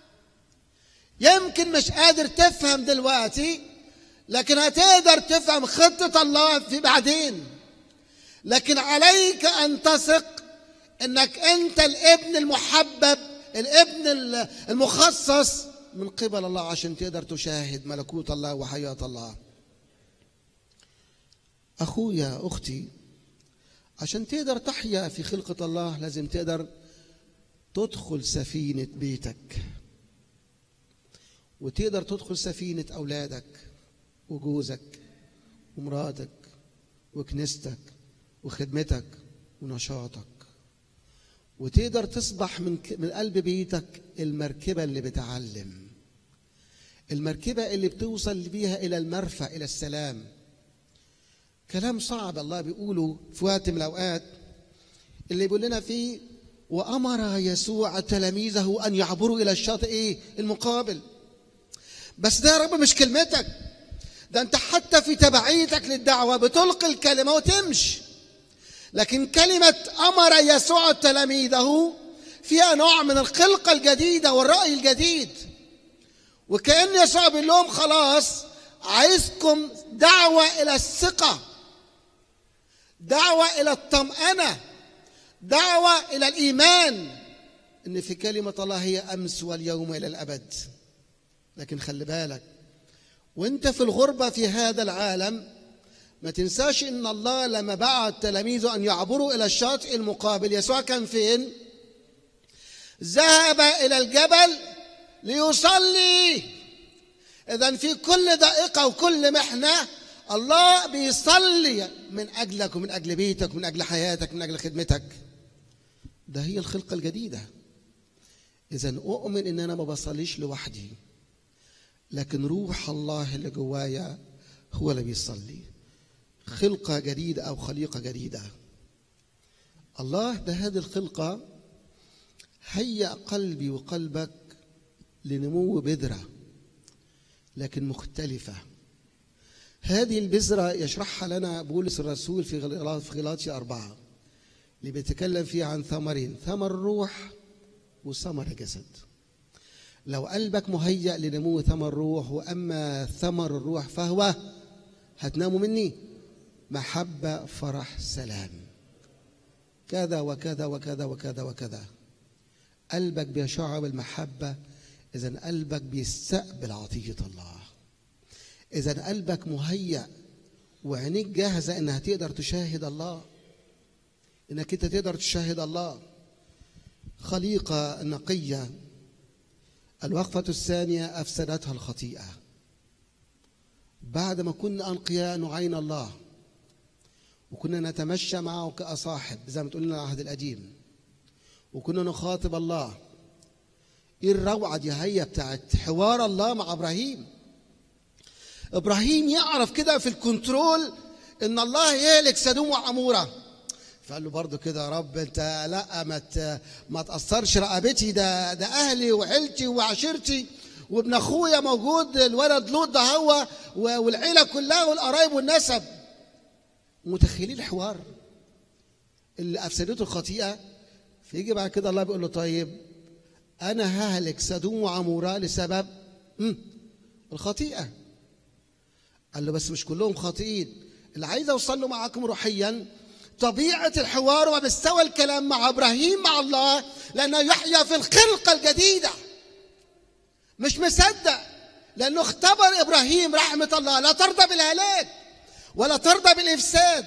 يمكن مش قادر تفهم دلوقتي لكن هتقدر تفهم خطة الله في بعدين لكن عليك ان تثق انك انت الابن المحبب الابن المخصص من قبل الله عشان تقدر تشاهد ملكوت الله وحياة الله اخويا اختي عشان تقدر تحيا في خلقة الله لازم تقدر تدخل سفينة بيتك وتقدر تدخل سفينة أولادك وجوزك ومراتك وكنيستك وخدمتك ونشاطك وتقدر تصبح من ك- من قلب بيتك المركبة اللي بتعلم المركبة اللي بتوصل بيها إلى المرفأ إلى السلام كلام صعب الله بيقوله في وقت من الأوقات اللي بيقول لنا فيه وأمر يسوع تلاميذه أن يعبروا إلى الشاطئ إيه المقابل بس ده يا رب مش كلمتك ده أنت حتى في تبعيتك للدعوة بتلقي الكلمة وتمشي لكن كلمة أمر يسوع تلاميذه فيها نوع من الخلقة الجديدة والرأي الجديد وكأن يسوع بيقول لهم خلاص عايزكم دعوة إلى الثقة دعوة إلى الطمأنة دعوة إلى الإيمان إن في كلمة الله هي أمس واليوم إلى الأبد لكن خلي بالك وانت في الغربة في هذا العالم ما تنساش ان الله لما بعت تلاميذه ان يعبروا الى الشاطئ المقابل يسوع كان فين ذهب الى الجبل ليصلي اذا في كل دقيقه وكل محنه الله بيصلي من اجلك ومن اجل بيتك ومن اجل حياتك ومن اجل خدمتك ده هي الخلقه الجديده اذا اؤمن ان انا ما بصليش لوحدي لكن روح الله اللي جوايا هو اللي بيصلي خلقة جديدة أو خليقة جديدة الله ده هذه الخلقة هيأ قلبي وقلبك لنمو بذرة لكن مختلفة هذه البذرة يشرحها لنا بولس الرسول في غلا- في غلاطيا أربعة اللي بيتكلم فيها عن ثمرين ثمر روح وثمر جسد لو قلبك مهيأ لنمو ثمر روح وأما ثمر الروح فهو هتناموا مني محبة فرح سلام كذا وكذا وكذا وكذا وكذا قلبك بيشع بالمحبة إذا قلبك بيستقبل عطية الله إذا قلبك مهيأ وعينيك جاهزة إنها تقدر تشاهد الله إنك أنت تقدر تشاهد الله خليقة نقية الوقفة الثانية أفسدتها الخطيئة بعد ما كنا أنقياء نعين الله وكنا نتمشى معه كأصاحب زي ما تقول لنا العهد القديم وكنا نخاطب الله ايه الروعة دي هي بتاعت حوار الله مع إبراهيم إبراهيم يعرف كده في الكنترول إن الله يهلك سدوم وعمورة فقال له برضه كده يا رب انت لا ما ت- ما تاثرش رقبتي ده ده اهلي وعيلتي وعشيرتي وابن اخويا موجود الولد لوط ده هو و- والعيله كلها والقرايب والنسب متخيلين الحوار اللي افسدته الخطيئه فيجي بعد كده الله بيقول له طيب انا ههلك سدوم وعموره لسبب مم، الخطيئه قال له بس مش كلهم خاطئين اللي عايز اوصل له معاكم روحيا طبيعة الحوار ومستوى الكلام مع ابراهيم مع الله لانه يحيا في الخلقة الجديدة مش مصدق لانه اختبر ابراهيم رحمة الله لا ترضى بالهلاك ولا ترضى بالافساد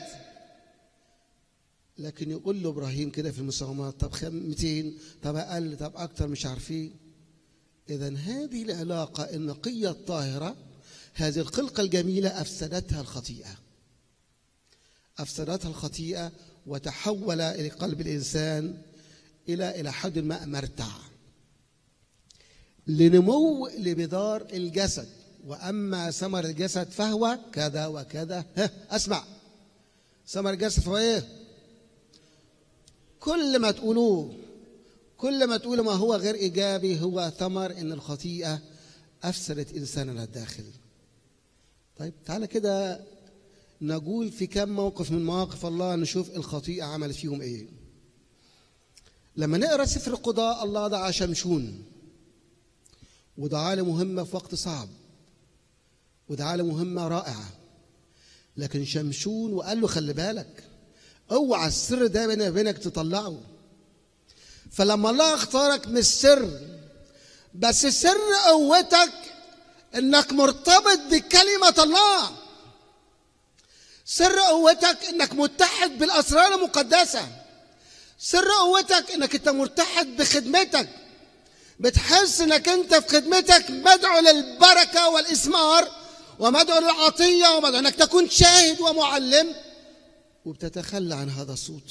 لكن يقول له ابراهيم كده في المساومات طب خم 200 طب اقل طب اكتر مش عارفين اذا هذه العلاقة النقية الطاهرة هذه الخلقة الجميلة افسدتها الخطيئة أفسدتها الخطيئة وتحول إلى قلب الإنسان إلى إلى حد ما مرتع لنمو لبدار الجسد وأما ثمر الجسد فهو كذا وكذا ها أسمع ثمر الجسد فهو إيه كل ما تقولوه كل ما تقولوا ما هو غير إيجابي هو ثمر إن الخطيئة أفسدت إنساننا الداخل طيب تعالى كده نقول في كم موقف من مواقف الله نشوف الخطيئة عملت فيهم ايه لما نقرا سفر القضاء الله دعا شمشون ودعا له مهمة في وقت صعب ودعا له مهمة رائعة لكن شمشون وقال له خلي بالك اوعى السر ده بيني وبينك تطلعه فلما الله اختارك مش سر بس سر قوتك انك مرتبط بكلمة الله سر قوتك انك متحد بالاسرار المقدسه سر قوتك انك انت متحد بخدمتك بتحس انك انت في خدمتك مدعو للبركه والاثمار ومدعو للعطية ومدعو أنك تكون شاهد ومعلم وبتتخلى عن هذا الصوت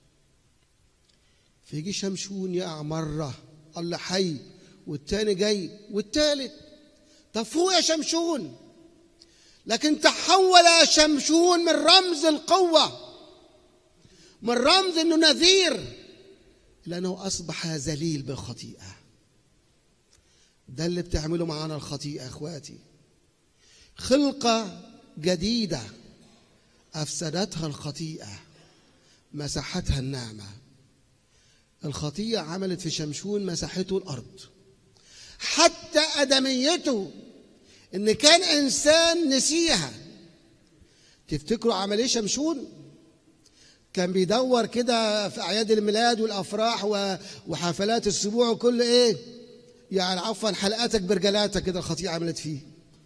فيجي شمشون يقع مرة الله حي والتاني جاي والتالت طب فوق يا شمشون لكن تحول شمشون من رمز القوة من رمز انه نذير لانه اصبح ذليل بالخطيئة ده اللي بتعمله معانا الخطيئة اخواتي خلقة جديدة افسدتها الخطيئة مسحتها النعمة الخطيئة عملت في شمشون مسحته الارض حتى ادميته ان كان انسان نسيها تفتكروا عمل ايه شمشون كان بيدور كده في اعياد الميلاد والافراح و- وحفلات السبوع وكل ايه يعني عفوا حلقاتك برجلاتك كده الخطيئه عملت فيه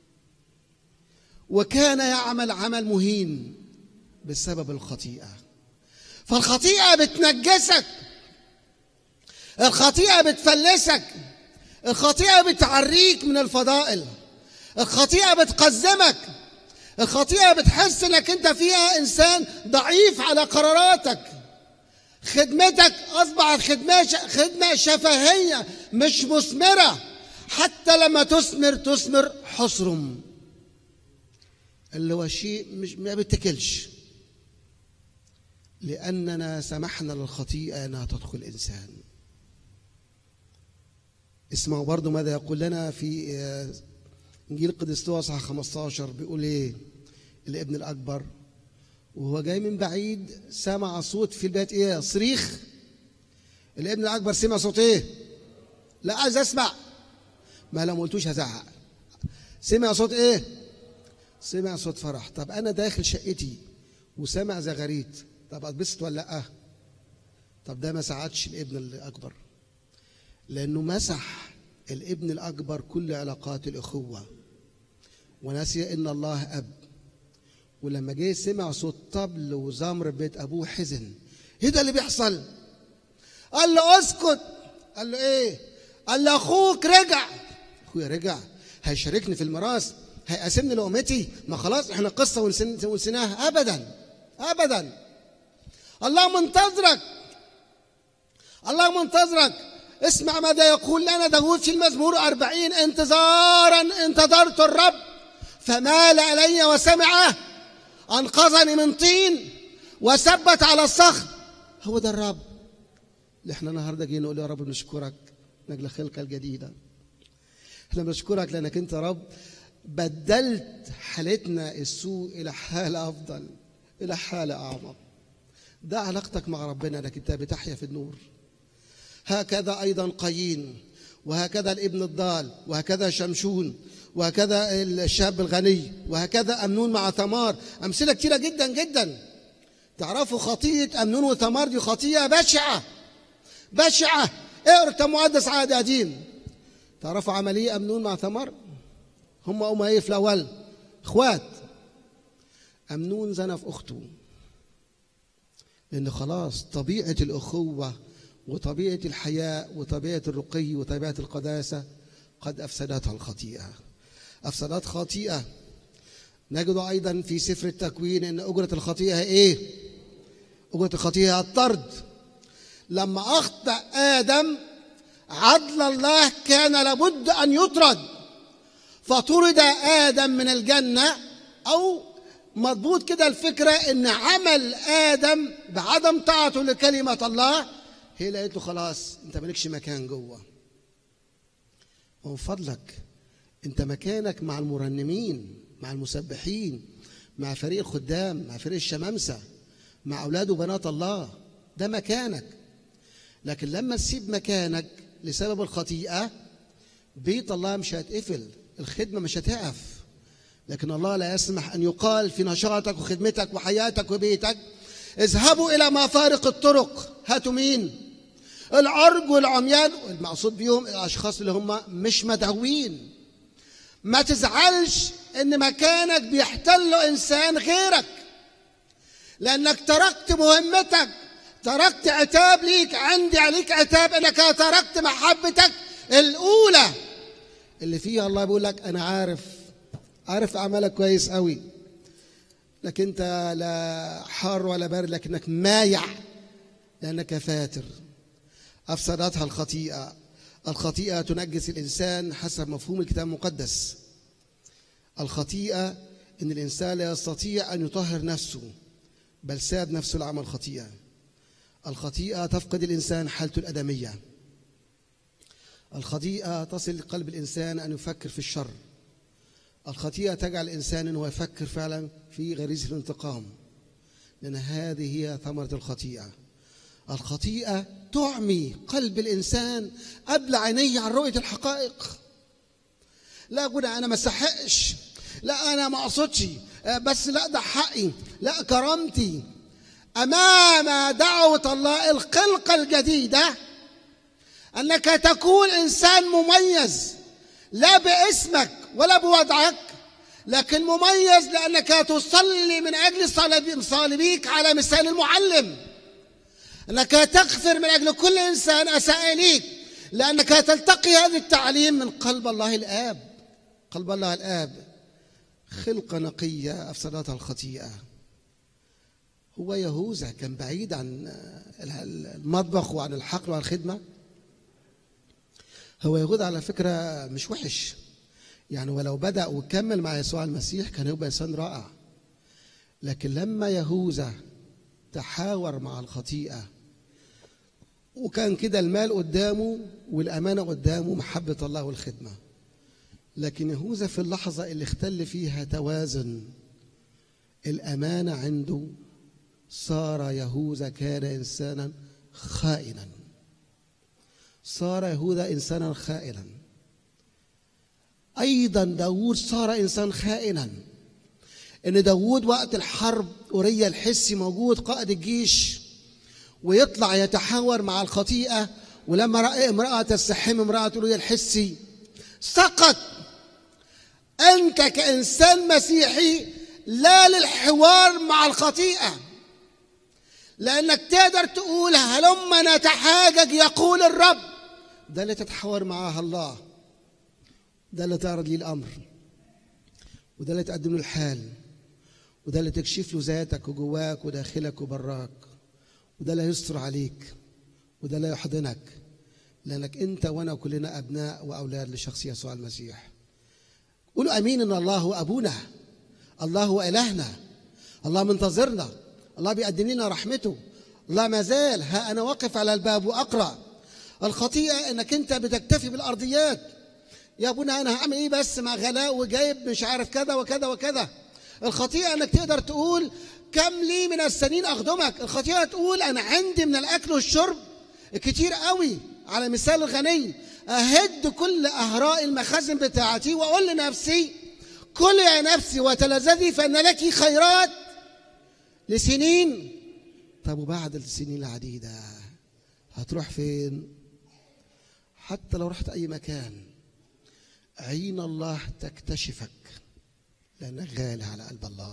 وكان يعمل عمل مهين بسبب الخطيئه فالخطيئه بتنجسك الخطيئه بتفلسك الخطيئه بتعريك من الفضائل الخطيئه بتقزمك الخطيئه بتحس انك انت فيها انسان ضعيف على قراراتك خدمتك اصبحت خدمه خدمه شفهيه مش مثمره حتى لما تثمر تثمر حصرم اللي هو شيء مش ما بيتكلش لاننا سمحنا للخطيئه انها تدخل الانسان اسمعوا برضو ماذا يقول لنا في آه، انجيل القديس لوقا صح 15 بيقول ايه الابن الاكبر وهو جاي من بعيد سمع صوت في البيت ايه صريخ الابن الاكبر سمع صوت ايه لا عايز اسمع ما لو ما قلتوش هزعق سمع صوت ايه سمع صوت فرح طب انا داخل شقتي وسمع زغاريت طب اتبسط ولا لا طب ده ما ساعدش الابن الاكبر لانه مسح الابن الاكبر كل علاقات الاخوه ونسي ان الله اب ولما جه سمع صوت طبل وزمر بيت ابوه حزن ايه ده اللي بيحصل قال له اسكت قال له ايه قال له اخوك رجع اخويا رجع هيشاركني في الميراث هيقاسمني لقمتي ما خلاص احنا قصه ونسن- ونسيناها ابدا ابدا الله منتظرك الله منتظرك اسمع ماذا يقول لنا داود في المزمور أربعين انتظارا انتظرت الرب فمال إلي وسمعه أنقذني من طين وثبت على الصخر هو ده الرب اللي احنا النهارده جايين نقول يا رب بنشكرك من أجل الخلقة الجديدة احنا بنشكرك لأنك أنت يا رب بدلت حالتنا السوء إلى حالة أفضل إلى حالة أعمق ده علاقتك مع ربنا انك انت بتحيا في النور هكذا ايضا قايين وهكذا الابن الضال وهكذا شمشون وهكذا الشاب الغني وهكذا امنون مع ثمار امثله كتيره جدا جدا تعرفوا خطيه امنون وثمار دي خطيه بشعه بشعه اقرا كتاب مقدس عهد قديم تعرفوا عمليه امنون مع ثمار هم هم ايه في الاول اخوات امنون زنى في اخته لأن خلاص طبيعة الأخوة وطبيعة الحياء وطبيعة الرقي وطبيعة القداسة قد أفسدتها الخطيئة أفسدت خطيئة نجد أيضا في سفر التكوين أن أجرة الخطيئة هي إيه؟ أجرة الخطيئة هي الطرد لما أخطأ آدم عدل الله كان لابد أن يطرد فطرد آدم من الجنة أو مضبوط كده الفكرة إن عمل آدم بعدم طاعته لكلمة الله هي قالت له خلاص أنت مالكش مكان جوه ومن فضلك أنت مكانك مع المرنمين مع المسبحين مع فريق الخدام مع فريق الشمامسة مع أولاد وبنات الله ده مكانك لكن لما تسيب مكانك لسبب الخطيئة بيت الله مش هيتقفل الخدمة مش هتقف لكن الله لا يسمح أن يقال في نشاطك وخدمتك وحياتك وبيتك اذهبوا إلى مفارق الطرق هاتوا مين العرج والعميان المقصود بيهم الأشخاص اللي هم مش مدعوين ما تزعلش ان مكانك بيحتله انسان غيرك لانك تركت مهمتك تركت عتاب ليك عندي عليك عتاب انك تركت محبتك الاولى اللي فيها الله بيقول لك انا عارف عارف اعمالك كويس قوي لكن انت لا حار ولا بارد لكنك مايع لانك فاتر افسدتها الخطيئه الخطيئه تنجس الانسان حسب مفهوم الكتاب المقدس الخطيئه ان الانسان لا يستطيع ان يطهر نفسه بل ساد نفسه لعمل خطيئه الخطيئه تفقد الانسان حالته الادميه الخطيئه تصل لقلب الانسان ان يفكر في الشر الخطيئه تجعل الانسان انه يفكر فعلا في غريزه الانتقام لان هذه هي ثمره الخطيئه الخطيئه تعمي قلب الانسان قبل عينيه عن رؤيه الحقائق لا اقول انا ما استحقش لا انا ما اقصدش آه، بس لا ده حقي لا كرامتي امام دعوه الله الخلقه الجديده انك تكون انسان مميز لا باسمك ولا بوضعك لكن مميز لانك تصلي من اجل صالب- صالبيك على مثال المعلم انك تغفر من اجل كل انسان اساء اليك لانك تلتقي هذا التعليم من قلب الله الاب قلب الله الاب خلقه نقيه افسدتها الخطيئه هو يهوذا كان بعيد عن المطبخ وعن الحقل وعن الخدمه هو يهوذا على فكره مش وحش يعني ولو بدا وكمل مع يسوع المسيح كان يبقى انسان رائع لكن لما يهوذا تحاور مع الخطيئه وكان كده المال قدامه والامانه قدامه محبه الله والخدمه لكن يهوذا في اللحظه اللي اختل فيها توازن الامانه عنده صار يهوذا كان انسانا خائنا صار يهوذا انسانا خائنا ايضا داوود صار انسان خائنا ان داوود وقت الحرب اوريا الحسي موجود قائد الجيش ويطلع يتحاور مع الخطيئه ولما راى امراه تستحم امراه اوريا الحسي سقط انت كانسان مسيحي لا للحوار مع الخطيئه لانك تقدر تقول هلما نتحاجج يقول الرب ده اللي تتحاور معاه الله ده اللي تعرض ليه الامر وده اللي تقدم له الحال وده اللي تكشف له ذاتك وجواك وداخلك وبراك وده اللي يستر عليك وده اللي يحضنك لانك انت وانا كلنا ابناء واولاد لشخص يسوع المسيح قولوا امين ان الله هو ابونا الله هو الهنا الله منتظرنا الله بيقدم لنا رحمته الله ما زال ها انا واقف على الباب واقرا الخطيئه انك انت بتكتفي بالارضيات يا ابونا انا هعمل ايه بس مع غلاء وجايب مش عارف كذا وكذا وكذا الخطيئه انك تقدر تقول كم لي من السنين اخدمك الخطيئه تقول انا عندي من الاكل والشرب كتير قوي على مثال الغني اهد كل اهراء المخازن بتاعتي واقول لنفسي كل يا نفسي وتلذذي فان لك خيرات لسنين طب وبعد السنين العديده هتروح فين حتى لو رحت اي مكان عين الله تكتشفك لانك غالي على قلب الله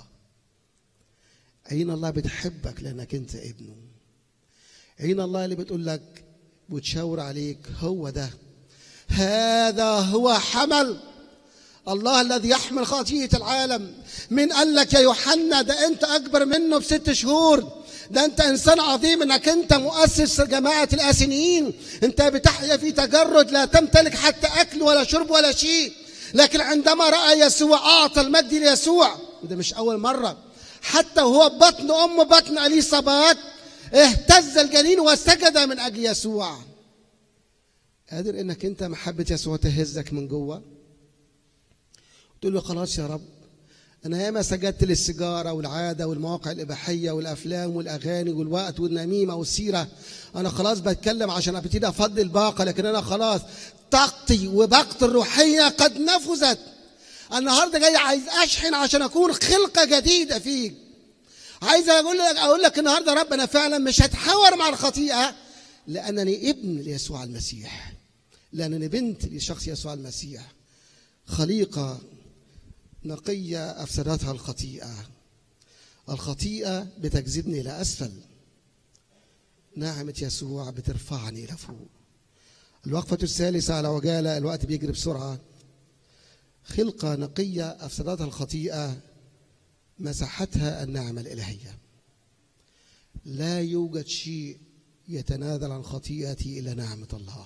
عين الله بتحبك لانك انت ابنه عين الله اللي بتقول لك وتشاور عليك هو ده هذا هو حمل الله الذي يحمل خطيئة العالم من قال لك يا يوحنا ده انت اكبر منه بست شهور ده انت انسان عظيم انك انت مؤسس جماعة الاسنيين انت بتحيا في تجرد لا تمتلك حتى اكل ولا شرب ولا شيء لكن عندما رأى يسوع اعطى المجد ليسوع وده مش اول مرة حتى وهو بطن ام بطن اليصابات اهتز الجنين وسجد من اجل يسوع قادر انك انت محبة يسوع تهزك من جوه تقول له خلاص يا رب انا ياما سجدت للسيجاره والعاده والمواقع الاباحيه والافلام والاغاني والوقت والنميمه والسيره انا خلاص بتكلم عشان ابتدي افضي الباقه لكن انا خلاص طاقتي وباقتي الروحيه قد نفذت النهارده جاي عايز اشحن عشان اكون خلقه جديده فيك عايز اقول لك اقول لك النهارده يا رب انا فعلا مش هتحاور مع الخطيئه لانني ابن ليسوع المسيح لانني بنت لشخص يسوع المسيح خليقه نقيه افسدتها الخطيئه الخطيئه بتجذبني الى اسفل نعمه يسوع بترفعني الى فوق الوقفه الثالثه على وجاله الوقت بيجري بسرعه خلقة نقية أفسدتها الخطيئة مسحتها النعمة الإلهية لا يوجد شيء يتنازل عن خطيئتي إلا نعمة الله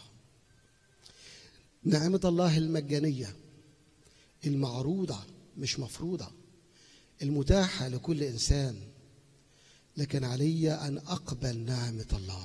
نعمة الله المجانية المعروضة مش مفروضة المتاحة لكل إنسان لكن علي أن أقبل نعمة الله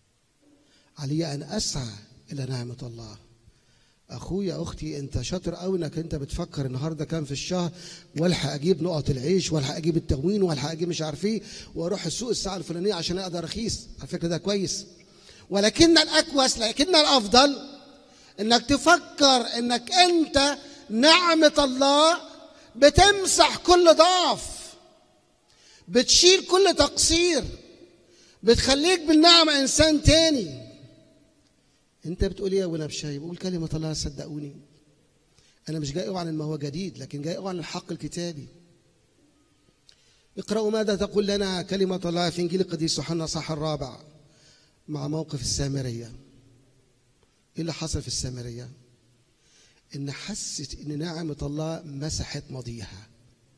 علي أن أسعى إلى نعمة الله اخويا اختي انت شاطر قوي انك انت بتفكر النهارده كام في الشهر والحق اجيب نقط العيش والحق اجيب التموين والحق اجيب مش عارف ايه واروح السوق الساعه الفلانيه عشان اقدر رخيص على فكره ده كويس ولكن الاكوس لكن الافضل انك تفكر انك انت نعمه الله بتمسح كل ضعف بتشيل كل تقصير بتخليك بالنعمه انسان تاني انت بتقول ايه يا ابو نبشاي بقول كلمه الله صدقوني انا مش جاي عن ما هو جديد لكن جاي عن الحق الكتابي اقرأوا ماذا تقول لنا كلمة الله في إنجيل القديس يوحنا صح الرابع مع موقف السامرية إيه اللي حصل في السامرية؟ إن حست إن نعمة الله مسحت ماضيها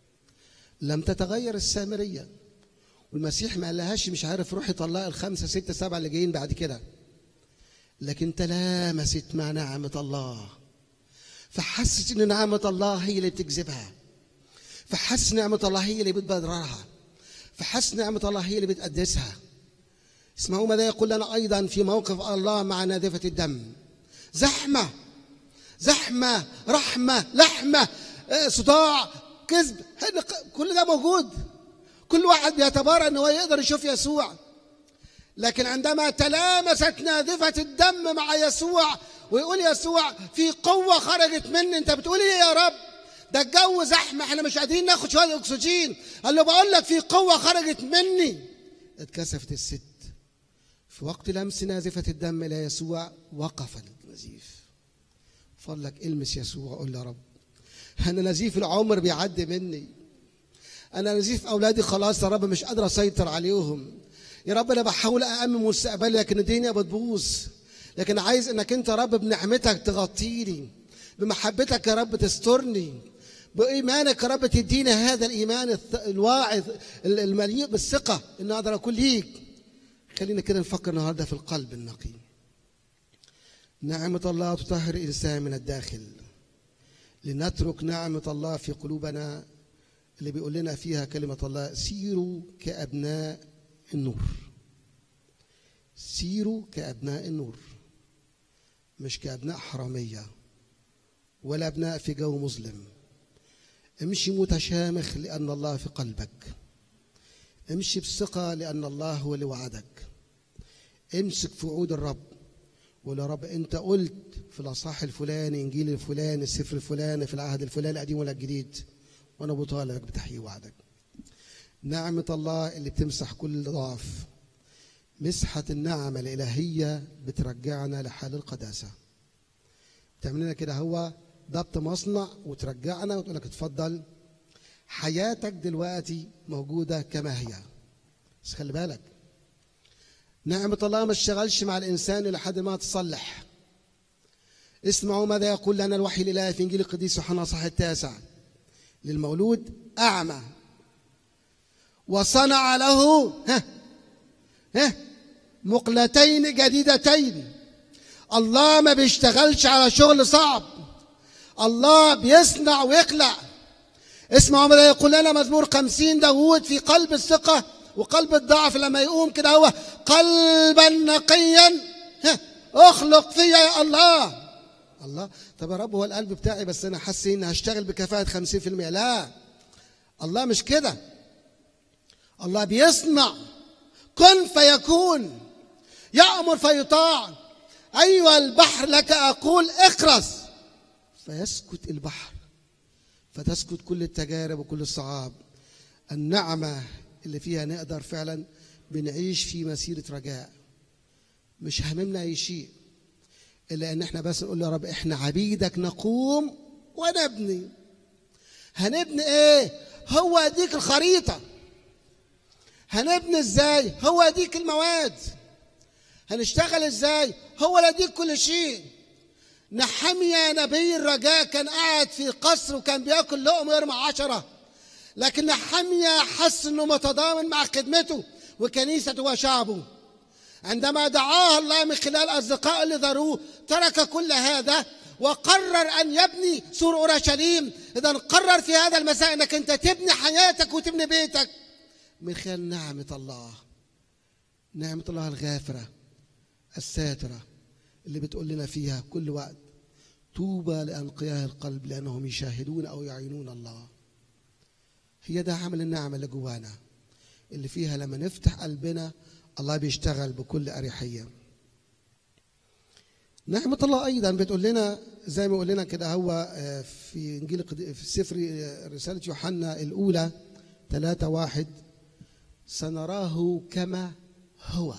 لم تتغير السامرية والمسيح ما قالهاش مش عارف روحي طلقي الخمسة ستة سبعة اللي جايين بعد كده لكن تلامست مع نعمة الله فحست ان نعمة الله هي اللي بتجذبها فحس نعمة الله هي اللي بتبررها فحس نعمة الله هي اللي بتقدسها اسمعوا ماذا يقول لنا أيضا في موقف الله مع نادفة الدم زحمة زحمة رحمة لحمة آه، صداع كذب هن- كل ده موجود كل واحد بيتبارى ان هو يقدر يشوف يسوع لكن عندما تلامست نادفة الدم مع يسوع ويقول يسوع في قوة خرجت مني انت بتقول ايه يا رب ده الجو زحمة احنا مش قادرين ناخد شوية اكسجين قال له بقول لك في قوة خرجت مني اتكسفت الست في وقت لمس نازفة الدم إلى يسوع وقف النزيف فضلك المس يسوع قول يا رب أنا نزيف العمر بيعدي مني أنا نزيف أولادي خلاص يا رب مش قادر أسيطر عليهم يا رب أنا بحاول أأمن مستقبلي لكن الدنيا بتبوظ لكن عايز إنك أنت يا رب بنعمتك تغطيني بمحبتك يا رب تسترني بإيمانك يا رب تديني هذا الإيمان الث- الواعظ ال- المليء بالثقة إن أقدر أكون ليك خلينا كده نفكر النهارده في القلب النقي نعمة الله تطهر الإنسان من الداخل لنترك نعمة الله في قلوبنا اللي بيقول لنا فيها كلمة الله سيروا كأبناء النور سيروا كأبناء النور مش كأبناء حرامية ولا أبناء في جو مظلم امشي متشامخ لأن الله في قلبك امشي بثقة لأن الله هو اللي وعدك امسك في وعود الرب ولا رب انت قلت في الاصحاح الفلاني انجيل الفلاني السفر الفلاني في العهد الفلاني القديم ولا الجديد وانا بطالبك بتحقيق وعدك نعمة الله اللي بتمسح كل ضعف مسحة النعمة الإلهية بترجعنا لحال القداسة تعمل لنا كده هو ضبط مصنع وترجعنا وتقول لك اتفضل حياتك دلوقتي موجودة كما هي بس خلي بالك نعمة الله ما اشتغلش مع الإنسان لحد ما تصلح اسمعوا ماذا يقول لنا الوحي الإلهي في إنجيل القديس يوحنا صح التاسع للمولود أعمى وصنع له ها ها مقلتين جديدتين الله ما بيشتغلش على شغل صعب الله بيصنع ويخلق اسمعوا ماذا يقول لنا مزمور خمسين داوود في قلب الثقة وقلب الضعف لما يقوم كده هو قلبا نقيا ها، اخلق فيا يا الله الله طب يا رب هو القلب بتاعي بس انا حاسس اني هشتغل بكفاءة 50% لا الله مش كده الله بيصنع كن فيكون يأمر فيطاع أيها البحر لك أقول اخرس فيسكت البحر فتسكت كل التجارب وكل الصعاب النعمة اللي فيها نقدر فعلا بنعيش في مسيرة رجاء مش هممنا أي شيء إلا إن إحنا بس نقول يا رب إحنا عبيدك نقوم ونبني هنبني إيه؟ هو أديك الخريطة هنبني إزاي؟ هو أديك المواد هنشتغل إزاي؟ هو اللي أديك كل شيء نحميا نبي الرجاء كان قاعد في قصر وكان بياكل لقمه ويرمى عشره لكن نحميا حس انه متضامن مع خدمته وكنيسته وشعبه عندما دعاه الله من خلال اصدقائه اللي ذروه ترك كل هذا وقرر ان يبني سور اورشليم اذا قرر في هذا المساء انك انت تبني حياتك وتبني بيتك من خلال نعمه الله نعمه الله الغافره الساتره اللي بتقول لنا فيها كل وقت طوبى لانقياء القلب لانهم يشاهدون او يعينون الله هي ده عمل النعمه اللي جوانا اللي فيها لما نفتح قلبنا الله بيشتغل بكل اريحيه نعمة الله أيضا بتقول لنا زي ما يقول لنا كده هو آه، في إنجيل القد- في سفر آه، رسالة يوحنا الأولى ثلاثة واحد سنراه كما هو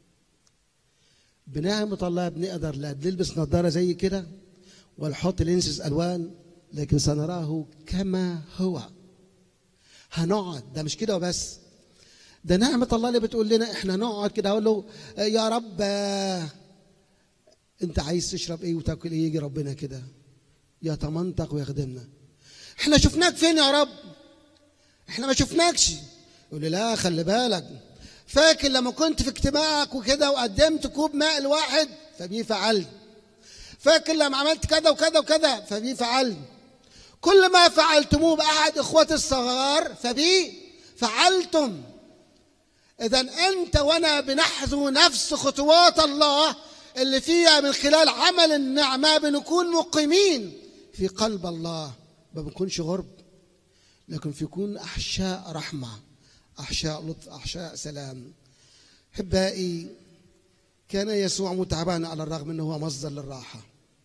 بنعمة الله بنقدر لا نلبس نظارة زي كده ولا نحط لينسز ألوان لكن سنراه كما هو هنقعد ده مش كده وبس ده نعمة الله اللي بتقول لنا احنا نقعد كده اقول له آه، يا رب آه، انت عايز تشرب ايه وتاكل ايه يجي ربنا كده يتمنطق ويخدمنا احنا شفناك فين يا رب احنا ما شفناكش يقول لي لا خلي بالك فاكر لما كنت في اجتماعك وكده وقدمت كوب ماء لواحد فبيه فعلت فاكر لما عملت كذا وكذا وكذا فبيه فعلت كل ما فعلتموه بأحد إخوتي الصغار فبيه فعلتم إذا أنت وأنا بنحذو نفس خطوات الله اللي فيها من خلال عمل النعمة بنكون مقيمين في قلب الله ما بنكونش غرب لكن بيكون أحشاء رحمة أحشاء لطف أحشاء سلام أحبائي كان يسوع متعبا على الرغم أنه هو مصدر للراحة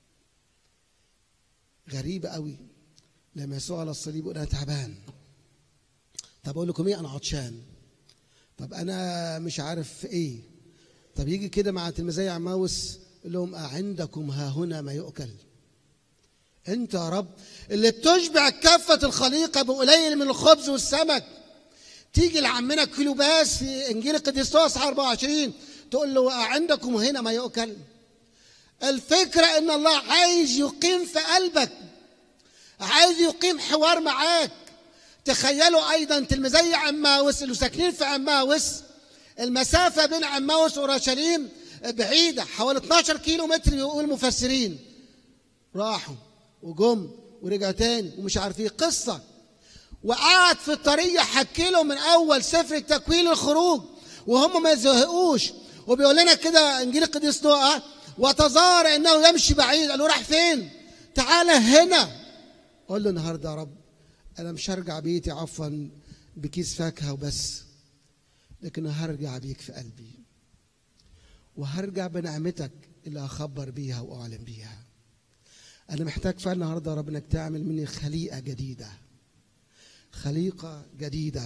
غريب قوي لما يسوع على الصليب يقول أنا تعبان طب أقول لكم إيه أنا عطشان طب أنا مش عارف إيه طب يجي كده مع تلميذي عماوس يقول لهم أعندكم ها هنا ما يؤكل انت يا رب اللي بتشبع كافة الخليقة بقليل من الخبز والسمك تيجي لعمنا كيلوباس في انجيل القديس توس 24 تقول له عندكم هنا ما يؤكل الفكرة ان الله عايز يقيم في قلبك عايز يقيم حوار معاك تخيلوا ايضا تلميذي عماوس اللي ساكنين في عماوس المسافة بين عماوس وأورشليم بعيدة حوالي 12 كيلو متر يقول المفسرين راحوا وجم ورجعوا تاني ومش عارف ايه قصة وقعد في الطريق يحكي لهم من أول سفر التكوين الخروج وهم ما يزهقوش وبيقول لنا كده إنجيل القديس لوقا وتظاهر إنه يمشي بعيد قالوا راح فين؟ تعالى هنا قول له النهارده يا رب أنا مش هرجع بيتي عفوا بكيس فاكهة وبس لكن هرجع بيك في قلبي وهرجع بنعمتك اللي هخبر بيها واعلن بيها انا محتاج فعلا النهارده يا رب انك تعمل مني خليقه جديده خليقه جديده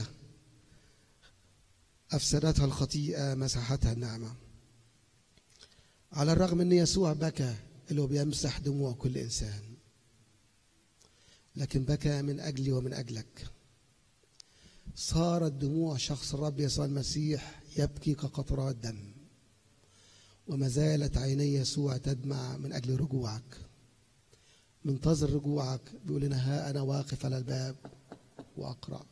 افسدتها الخطيئه مسحتها النعمه على الرغم ان يسوع بكى اللي هو بيمسح دموع كل انسان لكن بكى من اجلي ومن اجلك صارت دموع شخص الرب يسوع المسيح يبكي كقطرات دم وما زالت عيني يسوع تدمع من اجل رجوعك منتظر رجوعك بيقول لنا ها انا واقف على الباب واقرا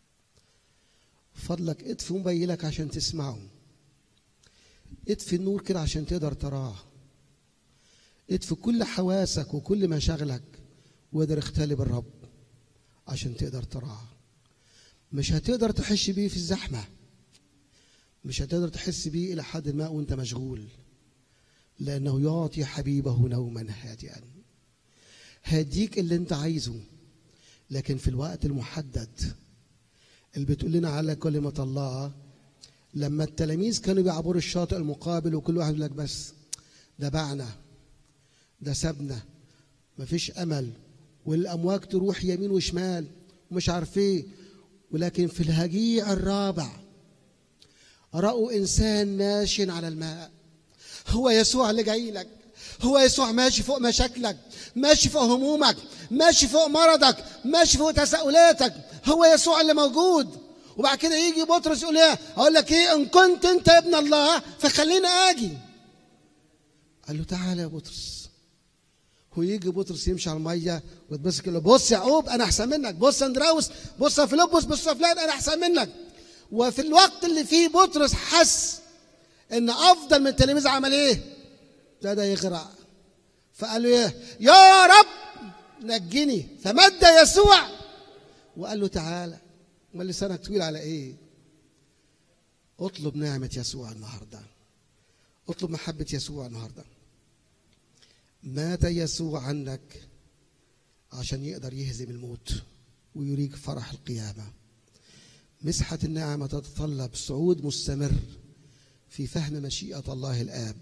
فضلك اطفي موبايلك عشان تسمعه اطفي النور كده عشان تقدر تراه اطفي كل حواسك وكل مشاغلك وقدر اختلي بالرب عشان تقدر تراه مش هتقدر تحس بيه في الزحمة مش هتقدر تحس بيه إلى حد ما وأنت مشغول لأنه يعطي حبيبه نوما هادئا هديك اللي أنت عايزه لكن في الوقت المحدد اللي بتقول لنا على كلمة الله لما التلاميذ كانوا بيعبروا الشاطئ المقابل وكل واحد يقول لك بس ده باعنا ده سابنا مفيش أمل والأمواج تروح يمين وشمال ومش عارف ايه ولكن في الهجيع الرابع رأوا إنسان ماشي على الماء هو يسوع اللي جاي لك هو يسوع ماشي فوق مشاكلك ماشي فوق همومك ماشي فوق مرضك ماشي فوق تساؤلاتك هو يسوع اللي موجود وبعد كده يجي بطرس يقول ايه اقول لك ايه ان كنت انت ابن الله فخليني اجي قال له تعالى يا بطرس ويجي بطرس يمشي على الميه ويتبص كده بص يا يعقوب انا احسن منك بص يا اندراوس بص يا فيلبس بص يا فلان انا احسن منك وفي الوقت اللي فيه بطرس حس ان افضل من التلاميذ عمل ايه؟ ابتدى يغرق فقال له ايه؟ يا رب نجني فمد يسوع وقال له تعالى امال لسانك طويل على ايه؟ اطلب نعمه يسوع النهارده اطلب محبه يسوع النهارده مات يسوع عنك عشان يقدر يهزم الموت ويريك فرح القيامة مسحة النعمة تتطلب صعود مستمر في فهم مشيئة الله الآب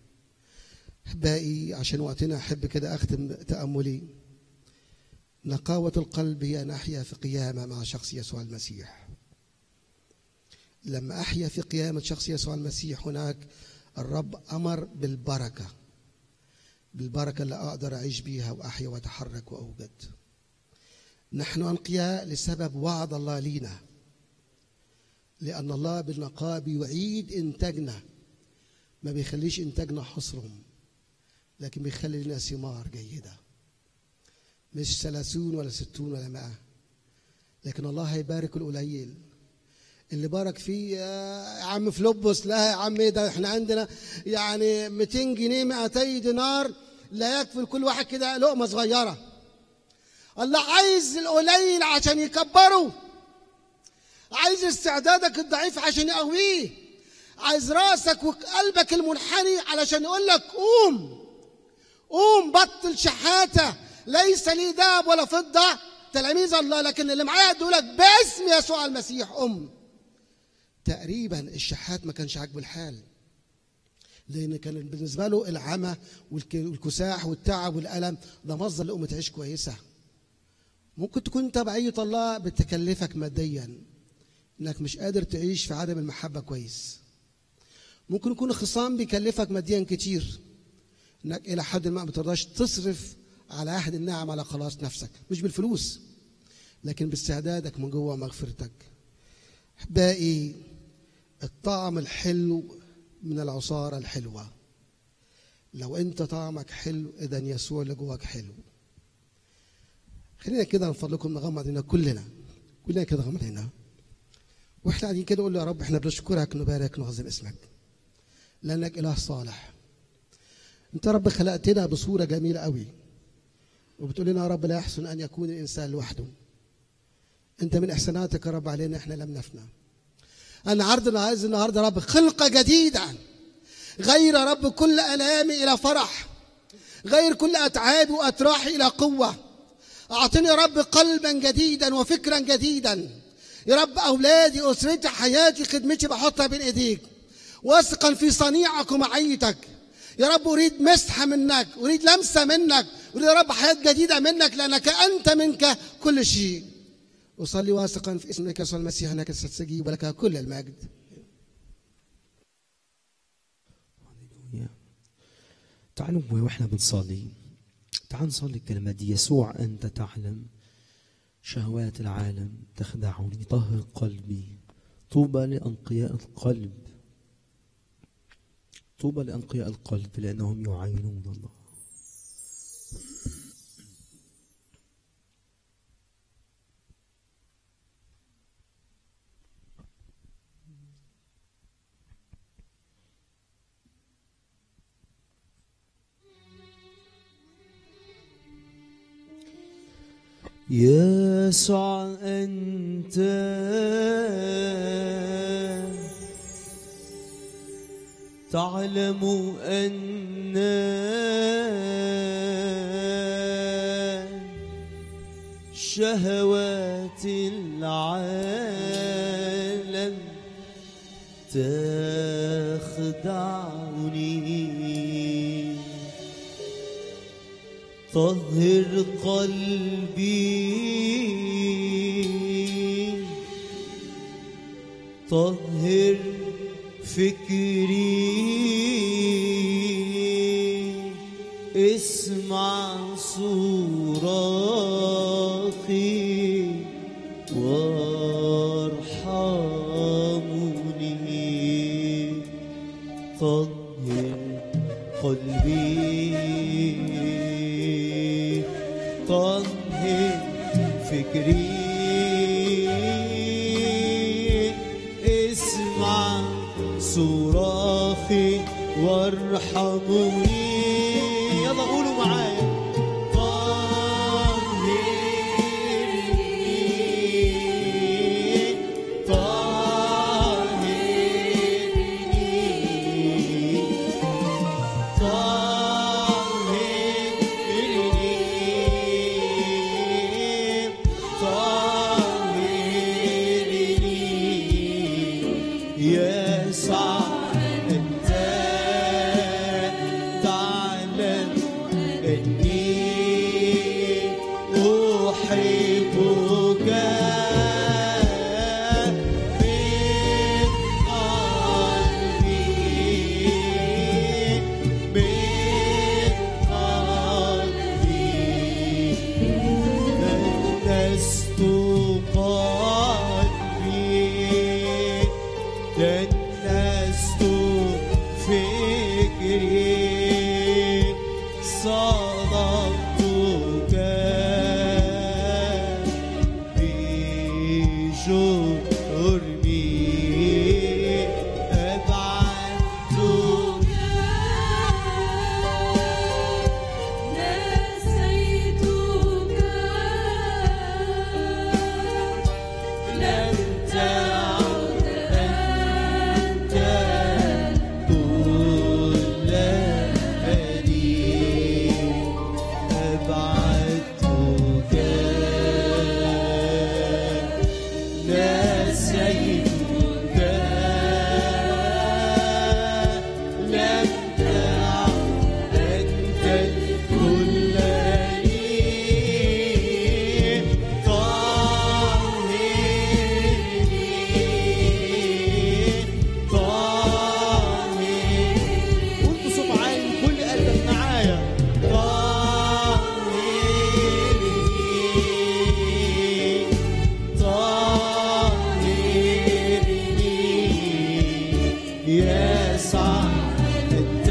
باقي عشان وقتنا أحب كده أختم تأملي نقاوة القلب هي أن أحيا في قيامة مع شخص يسوع المسيح لما أحيا في قيامة شخص يسوع المسيح هناك الرب أمر بالبركة بالبركة اللي أقدر أعيش بيها وأحيا وأتحرك وأوجد نحن أنقياء لسبب وعد الله لينا لأن الله بالنقاء بيعيد إنتاجنا ما بيخليش إنتاجنا حصرهم لكن بيخلي لنا ثمار جيدة مش ثلاثون ولا ستون ولا مائة لكن الله هيبارك القليل اللي بارك فيه يا عم فلوبس لا يا عم ايه ده احنا عندنا يعني 200 جنيه 200 دينار لا يكفي لكل واحد كده لقمه صغيره الله عايز القليل عشان يكبره عايز استعدادك الضعيف عشان يقويه عايز راسك وقلبك المنحني علشان يقول لك قوم قوم بطل شحاته ليس لي ذهب ولا فضه تلاميذ الله لكن اللي معايا يقول لك باسم يسوع المسيح قم تقريبا الشحات ما كانش عاجبه الحال لان كان بالنسبه له العمى والك- والكساح والتعب والالم ده مصدر لقمه عيش كويسه ممكن تكون تبعيه الله بتكلفك ماديا انك مش قادر تعيش في عدم المحبه كويس ممكن يكون خصام بيكلفك ماديا كتير انك الى حد ما ما بترضاش تصرف على عهد النعم على خلاص نفسك مش بالفلوس لكن باستعدادك من جوه مغفرتك باقي الطعم الحلو من العصارة الحلوة لو انت طعمك حلو اذا يسوع اللي جواك حلو خلينا كده من فضلكم نغمض هنا كلنا كلنا كده نغمض هنا واحنا قاعدين كده نقول له يا رب احنا بنشكرك نبارك نعظم اسمك لانك اله صالح انت يا رب خلقتنا بصوره جميله قوي وبتقول لنا يا رب لا يحسن ان يكون الانسان لوحده انت من احساناتك يا رب علينا احنا لم نفنى انا عرضنا عايز النهارده يا رب خلقه جديده غير يا رب كل الامي الى فرح غير كل اتعابي واتراحي الى قوه اعطني يا رب قلبا جديدا وفكرا جديدا يا رب اولادي اسرتي حياتي خدمتي بحطها بين ايديك واثقا في صنيعك ومعيتك يا رب اريد مسحه منك اريد لمسه منك اريد يا رب حياه جديده منك لانك انت منك كل شيء اصلي واثقا في اسمك يسوع المسيح انك ستستجيب ولك كل المجد
هللويا. تعالوا واحنا بنصلي تعال نصلي الكلمة دي يسوع أنت تعلم شهوات العالم تخدعني طهر قلبي طوبى لأنقياء القلب طوبى لأنقياء القلب لأنهم يعينون الله يسوع أنت تعلم أن شهوات العالم تخدعني طهر قلبي طهر فكري اسمع صراخي وارحمني طهر قلبي
ارحموني يلا قولوا معايا طهرني طهرني يسوع انت تعلم اني احبك من قلبي من قلبي دنست قلبي دنست فكري صدقتك بجرمي أبعدتك
نسيتك لن تعد أنت
كل أني أبعدتك نسيتك لم تعد أنت كل أني طهرني طهرني قول بصوت عالي كل قلبك معايا طهرني طهرني يا صاحب انت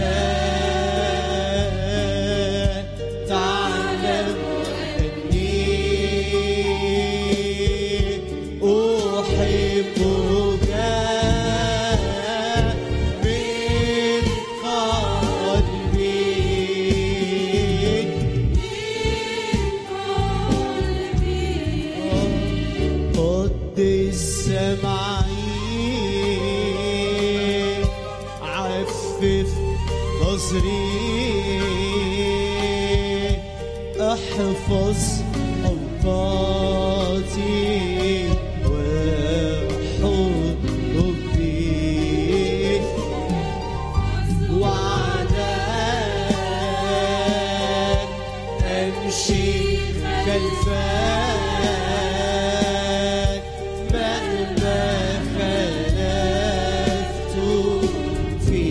تعلم اني احبك من قلبي قدس معي عفف نظري احفظ اوقاتي وحبي وعدك امشي خلفك مهما خالفت في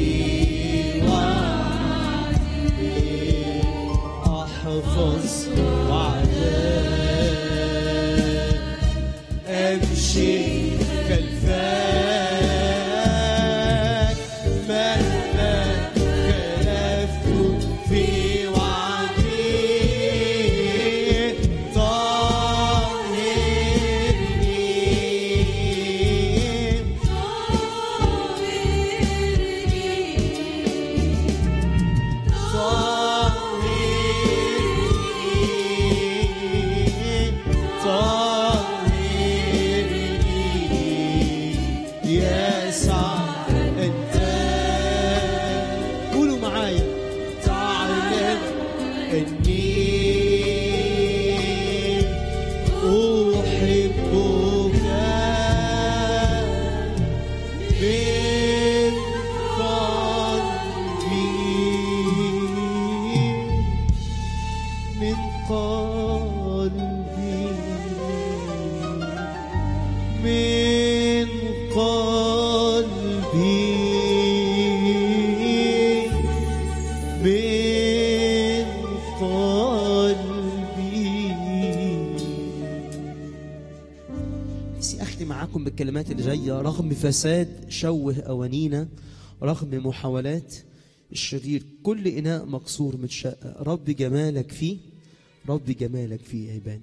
وعدي احفظ وعدك امشي خلفك مهما خلفت في وعدي طهرني يسع انت قولوا معايا تعلم اني احبك من قلبي من قلبي من قلبي من قلبي
نفسي اختم معاكم بالكلمات اللي جايه رغم فساد شوه اوانينا رغم محاولات الشرير كل اناء مكسور متشقق رب جمالك فيه رب جمالك فيه هيبان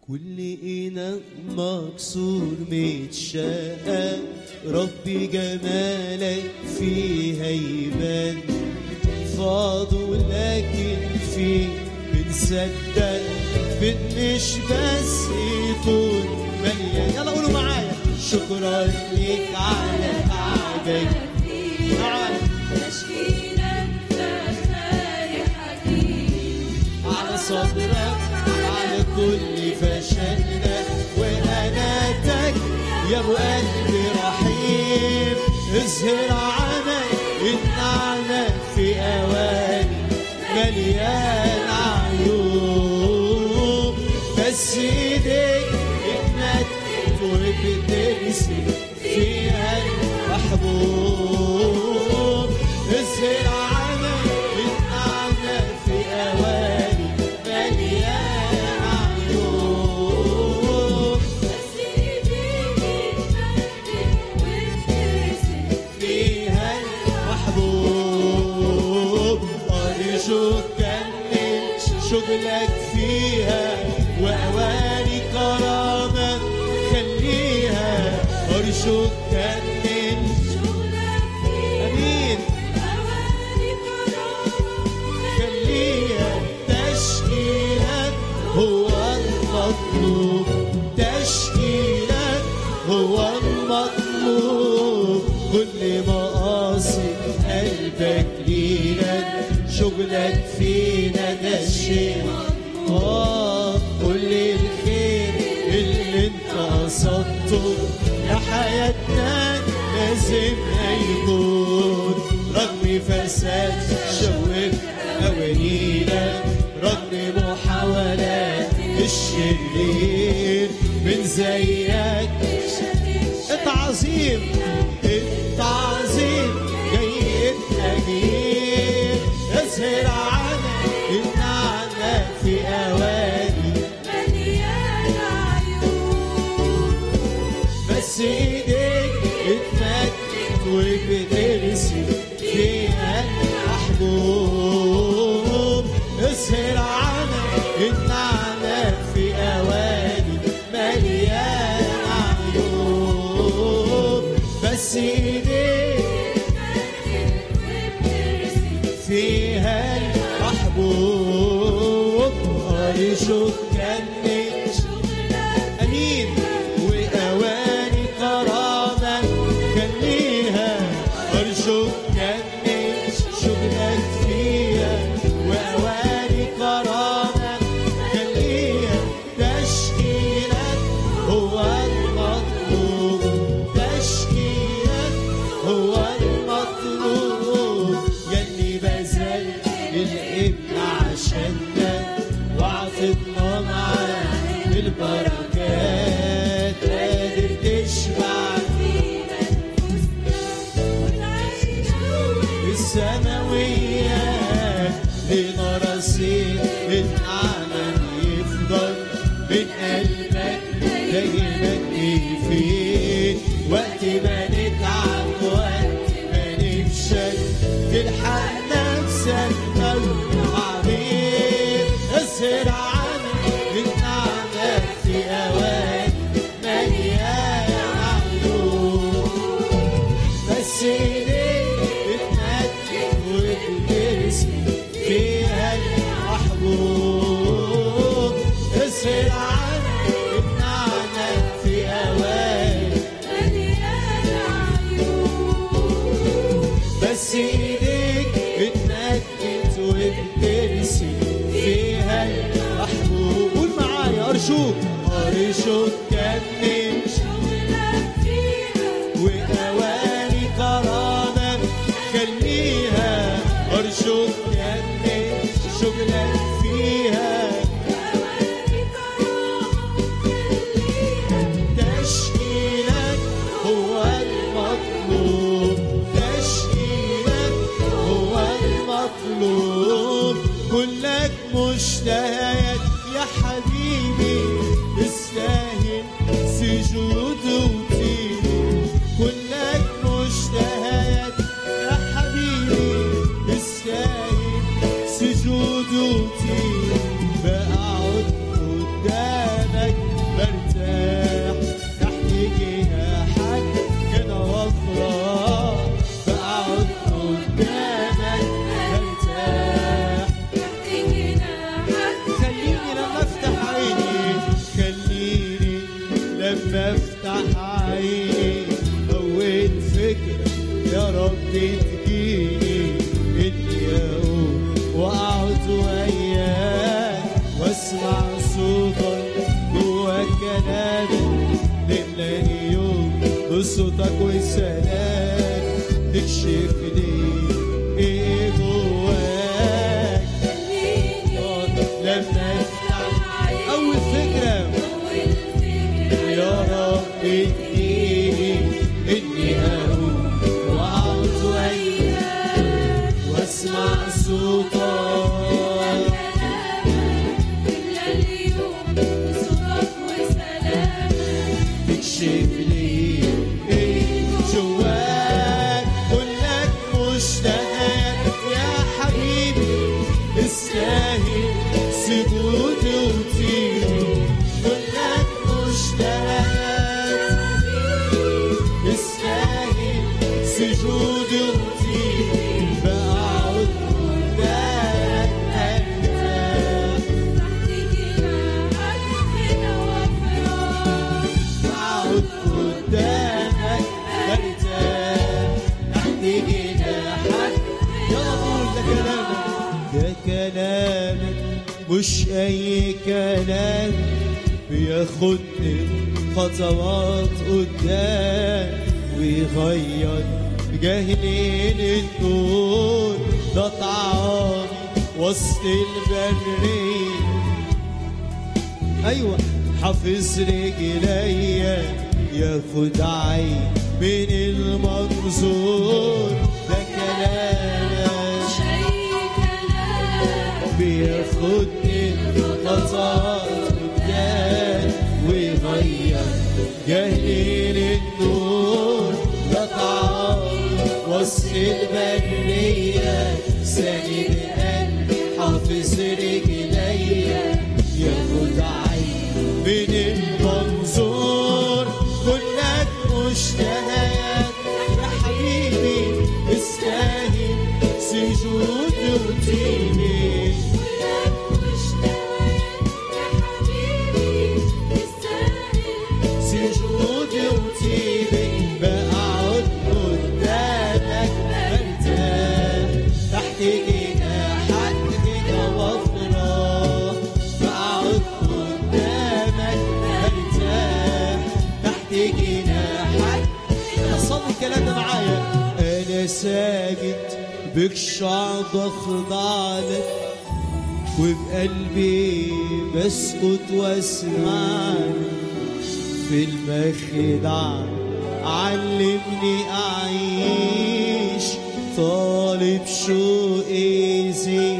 كل إناء مكسور متشقق ربي جمالك فيها يبان فاضوا لكن في بنصدق فين مش بس يكون مليان يلا قولوا معايا شكرا ليك على تعبك تعال على صبرك على كل فشلنا وأناتك يا ابو قلبي رحيم اظهر عمل النعمة في أواني مليان عيوب بس ايديك اتمدت وبترسم فيها المحبوب اظهر عمل النعمة في أواني مليان عيوب فيها المحبوب أرجوك كمل شغلك فيها وأواني كرامة خليها أرجوك كمل أمين خليها تشكيلك هو المطلوب تشكيلك هو المطلوب كل مقاصد قلبك لينا شغلك فينا ده الشيء آه كل الخير اللي انت قصدته لحياتنا لازم هيكون رغم فساد شوك أوانينا رغم محاولات الشرير من زيك انت عظيم انت عظيم جاي التغيير اظهر عنا النعمة في أواني بس ايديك اتمدت وبترسم فيها المحبوب اظهر عنا النعمة في أواني مليان عيوب بس ايديك فيها المحبوب أرجوك كمل أمين وأواني كرامة خليها أرجوك كمل شغلك فيها وأواني كرامة خليها تشكيلك هو المطلوب تشكيلك هو المطلوب يلي بذل الابن عشاننا وعطتنا معاه البركات قادر تشبع السماويات لنا رصيد الأعمال يفضل من قلبك دايما يفيد وقت ما نتعب وقت ما نفشل تلحق نفسك قلب عميق اظهر عنك النعمة في أوان مليان عيوب بس ايديك بتنكد وبترسم فيها المحبوب اظهر عنك النعمة في أوان بس ايديك بتنكد وبترسم فيها المحبوب قول معايا ارجوك ارجوك كمل وأواني كرامة خليها أرجوك كمل شغلك فيها تشكيلك هو المطلوب تشكيلك هو المطلوب كلك مشتهيات يا حبيبي تستاهل سجود وطيب كلك مشتهيات يا حبيبي تستاهل سجود وطيب بقعد قدامك وياك واسمع صوتك جوا كلامك تملاني يوم بصوتك وسلام تكشف لي ايه جواك لما افتح اول فكره يا رب اديني اني اقوم واقعد وياك واسمع صوتك تكشف لي ايه جواك كلك مشتهى يا حبيبي تستاهل سجودي وطيبي كلك مشتهى تستاهل سجودي وطيبي بقعد قدامك انت بقعد قدامك برتاح تحت جناحك يلا قول ده كلامك ده كلامك مش اي كلام بياخدني خطوات قدام ويغير جهلي للنور ده طعامي وسط البريه ايوه حافظ رجليا ياخد عين من المنظور ده كلامك بياخدني خطوات قدام ويغير جهلي للنور ده طعام وسط البرية ساند قلبي حافظ رجليا ياخد عين من المنظور كلك مشتهيات يا حبيبي استاهل سجود وطيبي سجود وطيبي بقعد قدامك برتاح تحت جناحك كده وافراح بقعد قدامك برتاح تحت جناحك صلي الكلام ده معايا انا ساجد بخشع بخضع لك وبقلبي بسكت واسمعك في المخدع علمني أعيش طالب شوقي زيت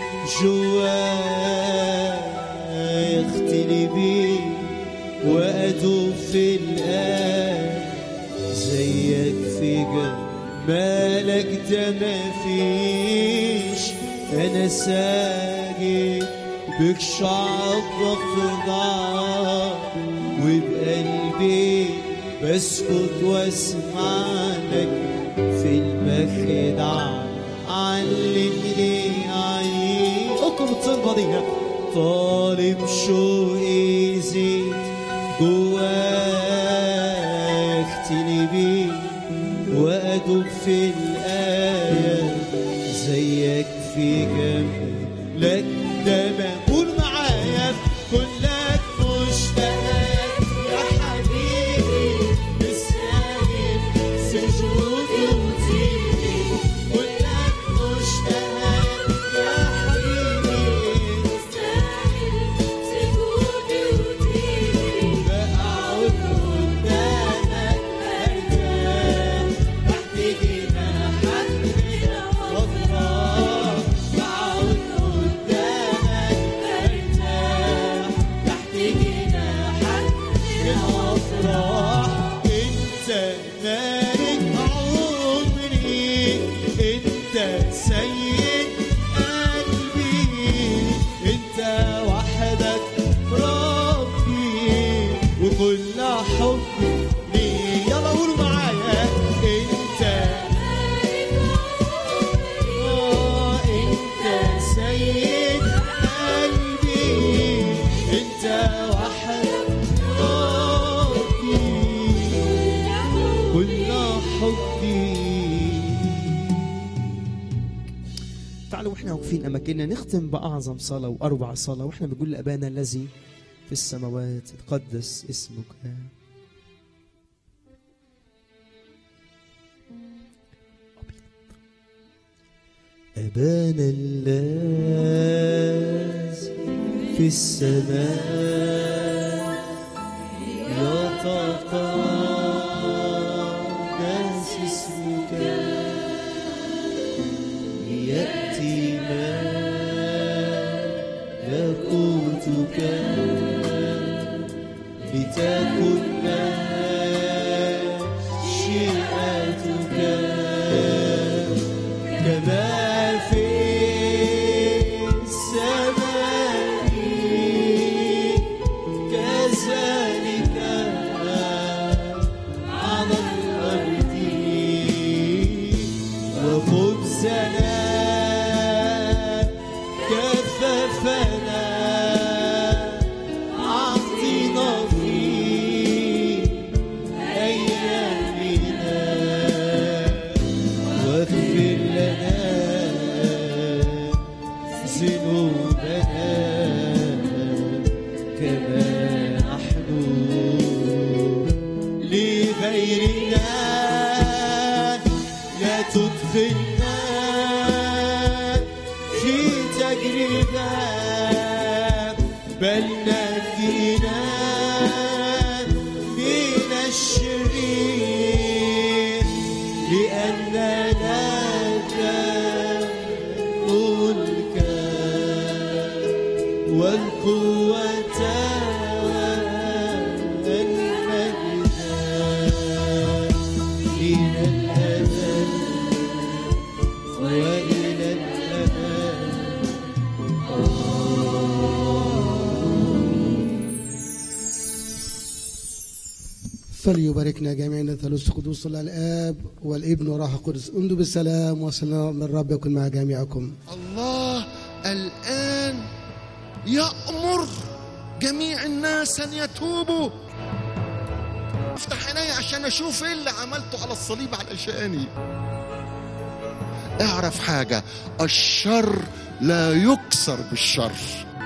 جواي يختلي بيه وأدوب في الآن زيك في جمالك ده مفيش أنا ساجد بك شعب بخضع وبقلبي بسكت واسمع لك في المخدع علمني أعيش اكتب الطلبة دي طالب شوقي يزيد جواك اختلي بيه وأدوب في الآية زيك في جمالك ده بقول معايا كلك مشتاق يا حبيبي تستاهل سجود وطيبي كلك مشتاق يا حبيبي بقعد قدامك ارتاح تحت جناحك وافراح بقعد
واحنا واقفين اماكننا نختم باعظم صلاه واروع صلاه واحنا بنقول لابانا الذي في السماوات تقدس اسمك
أبانا الذي في السماء يتقدس اسمك ليأتي ملكوتك لتكن مشيئتك كما في السماء كذلك على الأرض وخبزنا كففنا أعطنا في أيامنا واغفر لنا ذنوبنا كما نحن لغيرنا لا تدخلنا في تجربة بل نجينا من الشرير لأن لك الملك والقوة والمجد إلى الأبد وإلى الأبد
فليباركنا جميعا ثالوث قدوس الله الاب والابن وراح القدس امضوا بالسلام وسلام من الرب يكن مع جميعكم
الله الآن يأمر جميع الناس أن يتوبوا افتح عيني عشان أشوف إيه اللي عملته على الصليب علشاني اعرف حاجة الشر لا يكسر بالشر